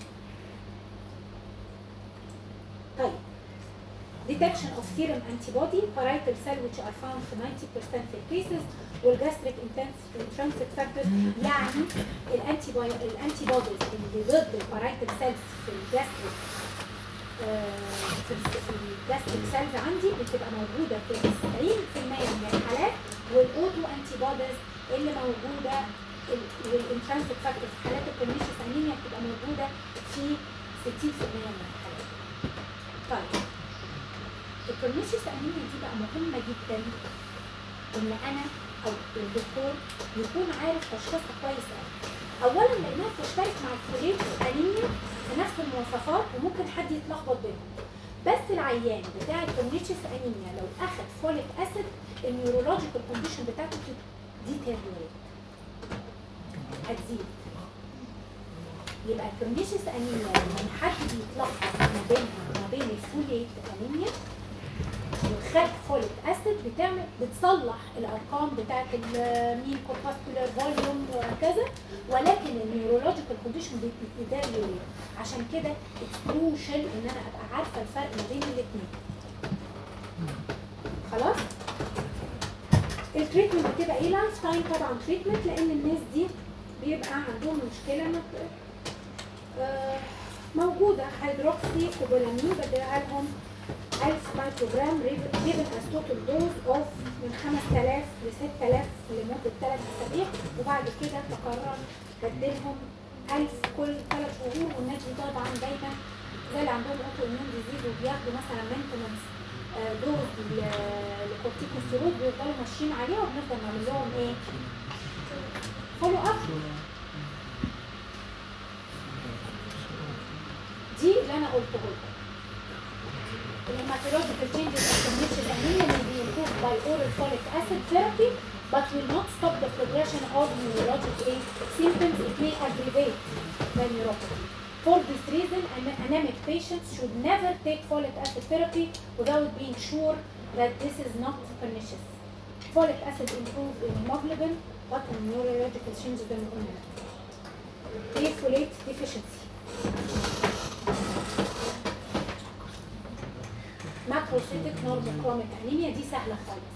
طيب detection of serum antibody parietal cell which are found في 90% في الكيسز والجاستريك intrinsic factors يعني الانتي الانتي بوديز اللي ضد البارايتال سيلز في الجاستريك في ال- في الجاستريك سيلز عندي بتبقى موجوده في 90% من الحالات والاوتو انتي بوديز اللي موجوده والانترنسيك فاكتور في حالات البرنيشس انيميا بتبقى موجوده في 60% من الحالات. طيب البرنيشس انيميا دي بقى مهمه جدا ان انا او الدكتور يكون عارف تشخيصها كويس قوي. اولا لانها بتشترك مع الفوليت انيميا في نفس المواصفات وممكن حد يتلخبط بينهم. بس العيان بتاع البرنيشس انيميا لو اخذ فوليك اسيد النيورولوجيكال كونديشن بتاعته ديتيريوريت هتزيد يبقى البرنيشس انيميا لما حد بيتلخبط ما بينها وما بين الفوليت انيميا وخد فوليك اسيد بتعمل بتصلح الارقام بتاعت المين كورباسكولار فوليوم وهكذا ولكن النيورولوجيكال كونديشن بتداري عشان كده كروشال ان انا ابقى عارفه الفرق ما بين الاثنين خلاص التريتمنت بتبقى ايه لايف تايم طبعا تريتمنت لان الناس دي بيبقى عندهم مشكله ما بت- آه، موجوده هيدروكسي كوبولامين بديها لهم 1000 مايكروجرام given as total dose of من 5000 ل 6000 لمدة 3 أسابيع وبعد كده تقرر بدلهم 1000 كل 3 شهور والناس دي طبعا دايما زي اللي عندهم اوتو اميون ديزيز وبياخدوا مثلا مينتنس دوز لكورتيكوستيرويد بيفضلوا ماشيين عليها وبنفضل نعمل لهم ايه؟ فولو اب دي اللي انا قلته لكم hematological changes of condition anemia may be improved by oral folic acid therapy, but will not stop the progression of neurologic eh, symptoms. It may aggravate the neuropathy. For this reason, an- anemic patients should never take folic acid therapy without being sure that this is not pernicious. Folic acid improves in hemoglobin, but in neurological changes in A folate deficiency. macrocytic normochromic anemia دي سهلة خالص.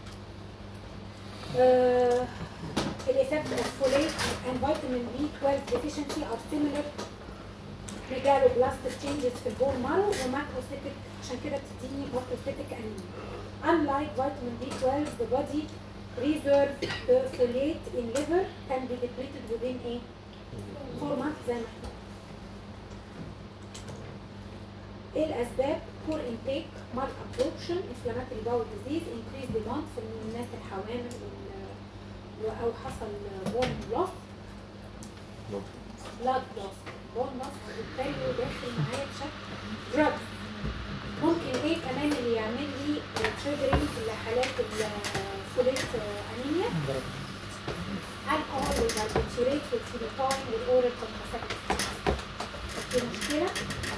Uh, الeffect of folate and vitamin B12 deficiency are similar megaloblastic changes في البون مارو وماكروسيتك عشان كده بتديني macrocytic anemia. Unlike vitamin B12, the body reserve the folate in liver can be depleted within a four months زي ما احنا ايه الاسباب poor intake mal absorption inflammatory bowel disease increased demand في الناس الحوامل وال- و- او حصل bone loss blood loss bone loss بالتالي داخل معايا بشكل drugs triggering في حالات الفوليت انيميا الكحول والباربيتوريت والفيلوتاين والاورال كونتراسبتيف في مشكله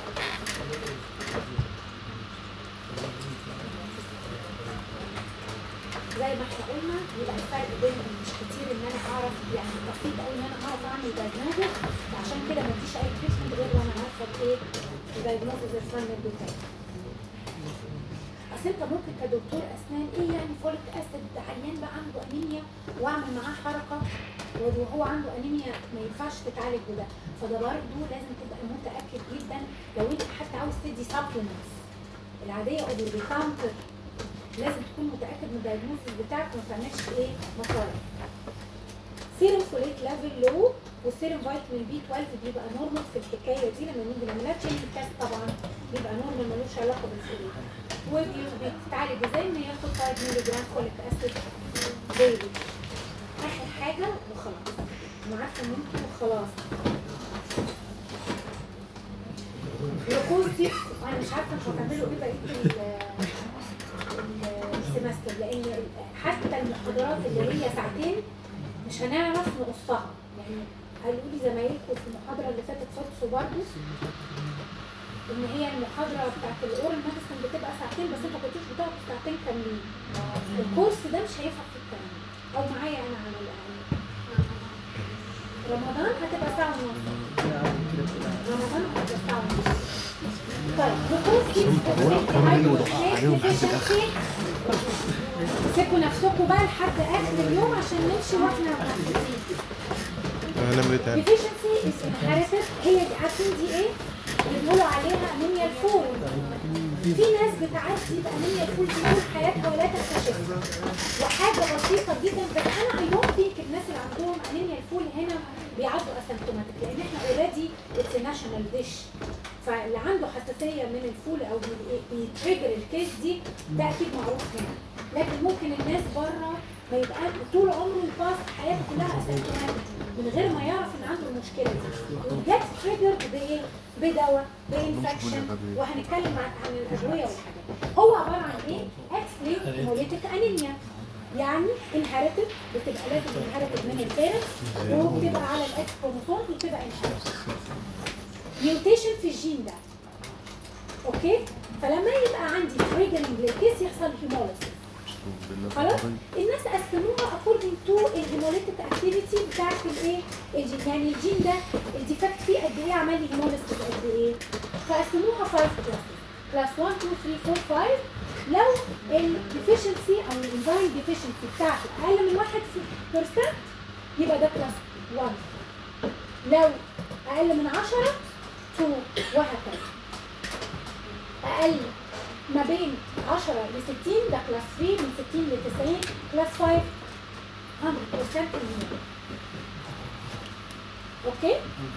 زي ما احنا قلنا يبقى الفرق بينهم مش كتير ان انا اعرف يعني بسيط قوي ان انا اعرف اعمل دايجنوزس عشان كده ما اديش اي تريتمنت غير وانا عارفه ايه الدايجنوزس الفاينل بتاعي اصل انت ممكن كدكتور اسنان ايه يعني فوليك اسيد ده عيان بقى عنده انيميا واعمل معاه حركه وهو عنده انيميا ما ينفعش تتعالج بده فده برضه لازم تبقى متاكد جدا لو انت حتى عاوز تدي سبلمنتس العاديه اوفر ذا كاونتر لازم تكون متاكد من الدايجنوستس بتاعك وما تعملش ايه مصايب سيروم فوليت ليفل لو والسيروم فيتامين بي 12 بيبقى نورمال في الحكايه دي لما نيجي نعملها تشينج تيست طبعا بيبقى نورمال ملوش علاقه بالفوليت وبيتعالج ازاي ان ياخد 5 مللي جرام فوليك اسيد ديلي اخر حاجه وخلاص انا عارفه ان انتوا خلاص الجلوكوز دي انا مش عارفه انتوا هتعملوا ايه بقيه ال- السمستر لان حتى المحاضرات اللي هي ساعتين مش هنعرف نقصها يعني قالوا لي زمايلكم في المحاضره اللي فاتت فاتسوا برضه ان هي المحاضره بتاعت الاورال ميديسن بتبقى ساعتين بس انتوا كنتوش بتقعدوا ساعتين كاملين الكورس ده مش هينفع في الكلام او معايا انا على الاقل رمضان هتبقى ساعه ونص رمضان هتبقى ساعه ونص طيب الكورس دي سيبوا نفسكم بقى لحد اخر اليوم عشان نمشي واحنا مركزين
هنعمل ايه تاني؟
deficiency is inherited هي دي عارفين دي ايه؟ بيقولوا عليها انيميا الفول في ناس بتعدي بانيميا الفول في طول حياتها ولا تكتشفها وحاجه بسيطه جدا بس انا اي دونت ثينك الناس اللي عندهم انيميا الفول هنا بيعدوا اسيمتوماتيك لان احنا اوريدي اتس ناشونال ديش فاللي عنده حساسيه من الفول او بي- بيتريجر الكيس دي ده اكيد معروف هنا لكن ممكن الناس بره ما يبقى طول عمره يباص حياته كلها اسيمتوماتيك من غير ما يعرف ان عنده المشكله دي وجت تريجر بايه؟ بدواء بانفكشن وهنتكلم عن عن الادويه والحاجات هو عباره عن ايه؟ اكس لينك هيموليتيك انيميا يعني انهرتد بتبقى لازم انهرتد من البيرنتس وبتبقى على الاكس كروموسوم وبتبقى انهرتد ميوتيشن في الجين ده اوكي فلما يبقى عندي تريجرنج للكيس يحصل هيموليسيس خلاص الناس قسموها according to الهيموليتيك اكتيفيتي بتاعت الايه الجين يعني الجين ده الديفكت فيه قد ايه عمل لي هيموليسيس قد ايه فقسموها 5 كلاسز كلاس 1 2 3 4 5 لو الديفيشنسي او الانزيم ديفيشنسي بتاعته اقل من 1% يبقى ده كلاس 1 لو اقل من 10 2 وهكذا اقل ما بين 10 ل 60 ده كلاس 3 من 60 ل 90 كلاس 5 100% المية اوكي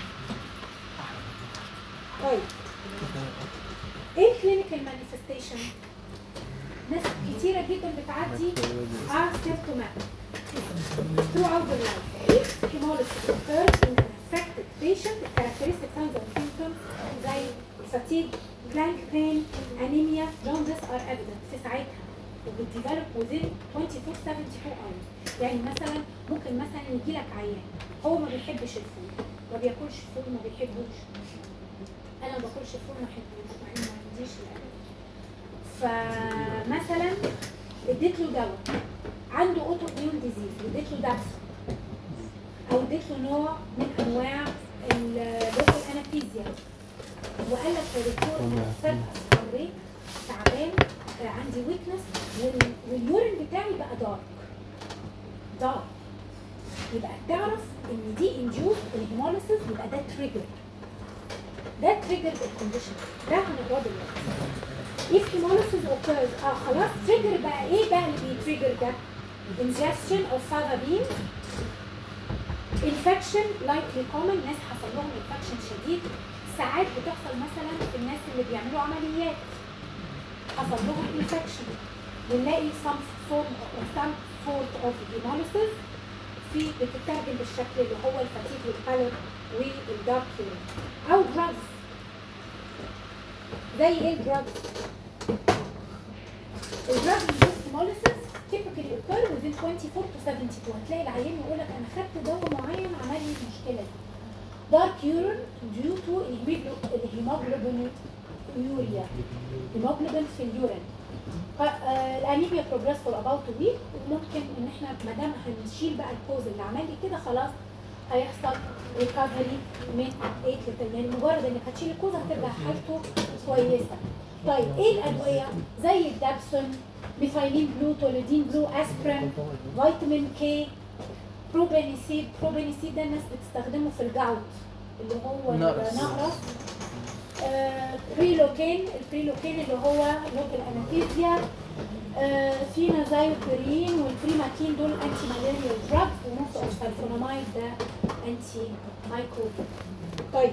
طيب ايه الكلينيكال مانيفستيشن ناس كتيره جدا بتعدي are symptomatic throughout the life if hemolysis occurs in an affected patient the characteristic signs and symptoms زي fatigue blank pain anemia jaundice are evident في ساعتها وبتديفلوب within 24 72 hours يعني مثلا ممكن مثلا يجي لك عيان هو ما بيحبش الفول ما بياكلش فول ما بيحبوش انا ما باكلش فول ما بحبوش مع اني ما عنديش الأدب. فمثلا اديت له دواء عنده اوتو اميون ديزيز اديت له دابسون او اديت له نوع من انواع اللوكال انابيزيا وقال لك يا دكتور انا فجاه اضطريت تعبان آه، عندي ويكنس واليورين بتاعي بقى دارك دارك يبقى تعرف ان دي انجوز الهيموليسيس يبقى ده تريجر ده تريجر الكونديشن ده هنقراه دلوقتي if hemolysis occurs اه خلاص تريجر بقى ايه بقى اللي بيتريجر ده ingestion of fava beans infection likely common ناس حصل لهم infection شديد ساعات بتحصل مثلا في الناس اللي بيعملوا عمليات حصل لهم infection بنلاقي some form some sort of hemolysis في بتترجم بالشكل اللي هو الفتيج والقلب والدارك يورين او drugs زي ايه الدراجز الدراج induced hemolysis typically occur within 24 to 72 هتلاقي العيان يقول لك انا خدت دواء معين عمل لي المشكله دي dark urine due to الهيموجلوبين يوريا هيموجلوبين في اليورين ف- آه، الانيميا بروجريس فور اباوت ويك وممكن ان احنا ما دام هنشيل بقى الكوز اللي عمل لي كده خلاص هيحصل ريكفري من 8 ل يعني مجرد انك هتشيل الكوز هترجع حالته كويسه. طيب ايه الادويه؟ زي الدابسون ميثايلين بلو توليدين بلو اسبرين فيتامين كي بروبينيسيد بروبينيسيد ده الناس بتستخدمه في الجاوت اللي هو
نقرس.
النقرس آه، بريلوكين البريلوكين اللي هو لوكال انستيزيا آه، فينازايوبرين والبريماتين دول انتي مالاريال دراج ونص اوف ده انتي مايكروب طيب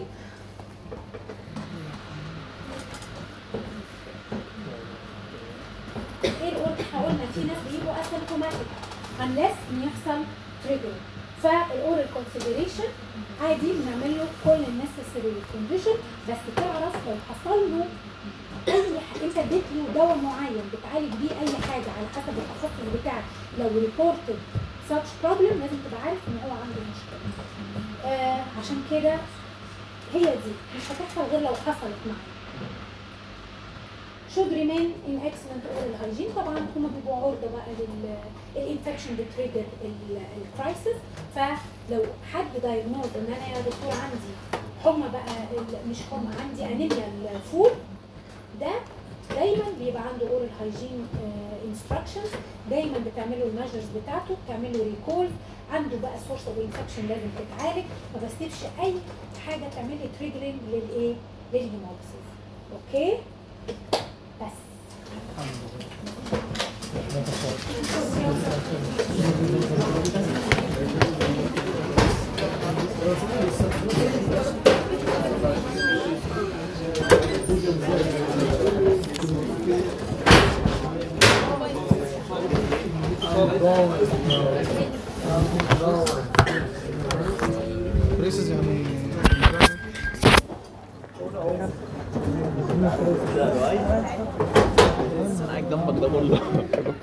ايه الأورد احنا قلنا في ناس بيجوا اسيمتوماتيك unless ان يحصل تريجر فالاورال كونسيدريشن عادي بنعمل له كل النسيسري كونديشن بس تعرف لو حصل له اي ح- انت اديت له دواء معين بتعالج بيه اي حاجه على حسب التخصص بتاعك لو ريبورتد such problem لازم تبقى عارف ان هو عنده مشكله آه عشان كده هي دي مش هتحصل غير لو حصلت معاك should remain in excellent oral hygiene طبعا هما بيبقوا عرضه بقى لل الانفكشن بتريجر الكرايسيس فلو حد دايجنوز ان انا يا دكتور عندي حمى بقى ال- مش حمى عندي انيميا الفول ده دايما بيبقى عنده اورال هايجين انستراكشنز دايما بتعمله الميجرز بتاعته بتعمله ريكول عنده بقى سورس اوف انفكشن لازم تتعالج ما بسيبش اي حاجه تعمل لي تريجرنج للايه للهيموبسيس اوكي بس
بريسز يعني
انا قاعد جنبك ده بقول له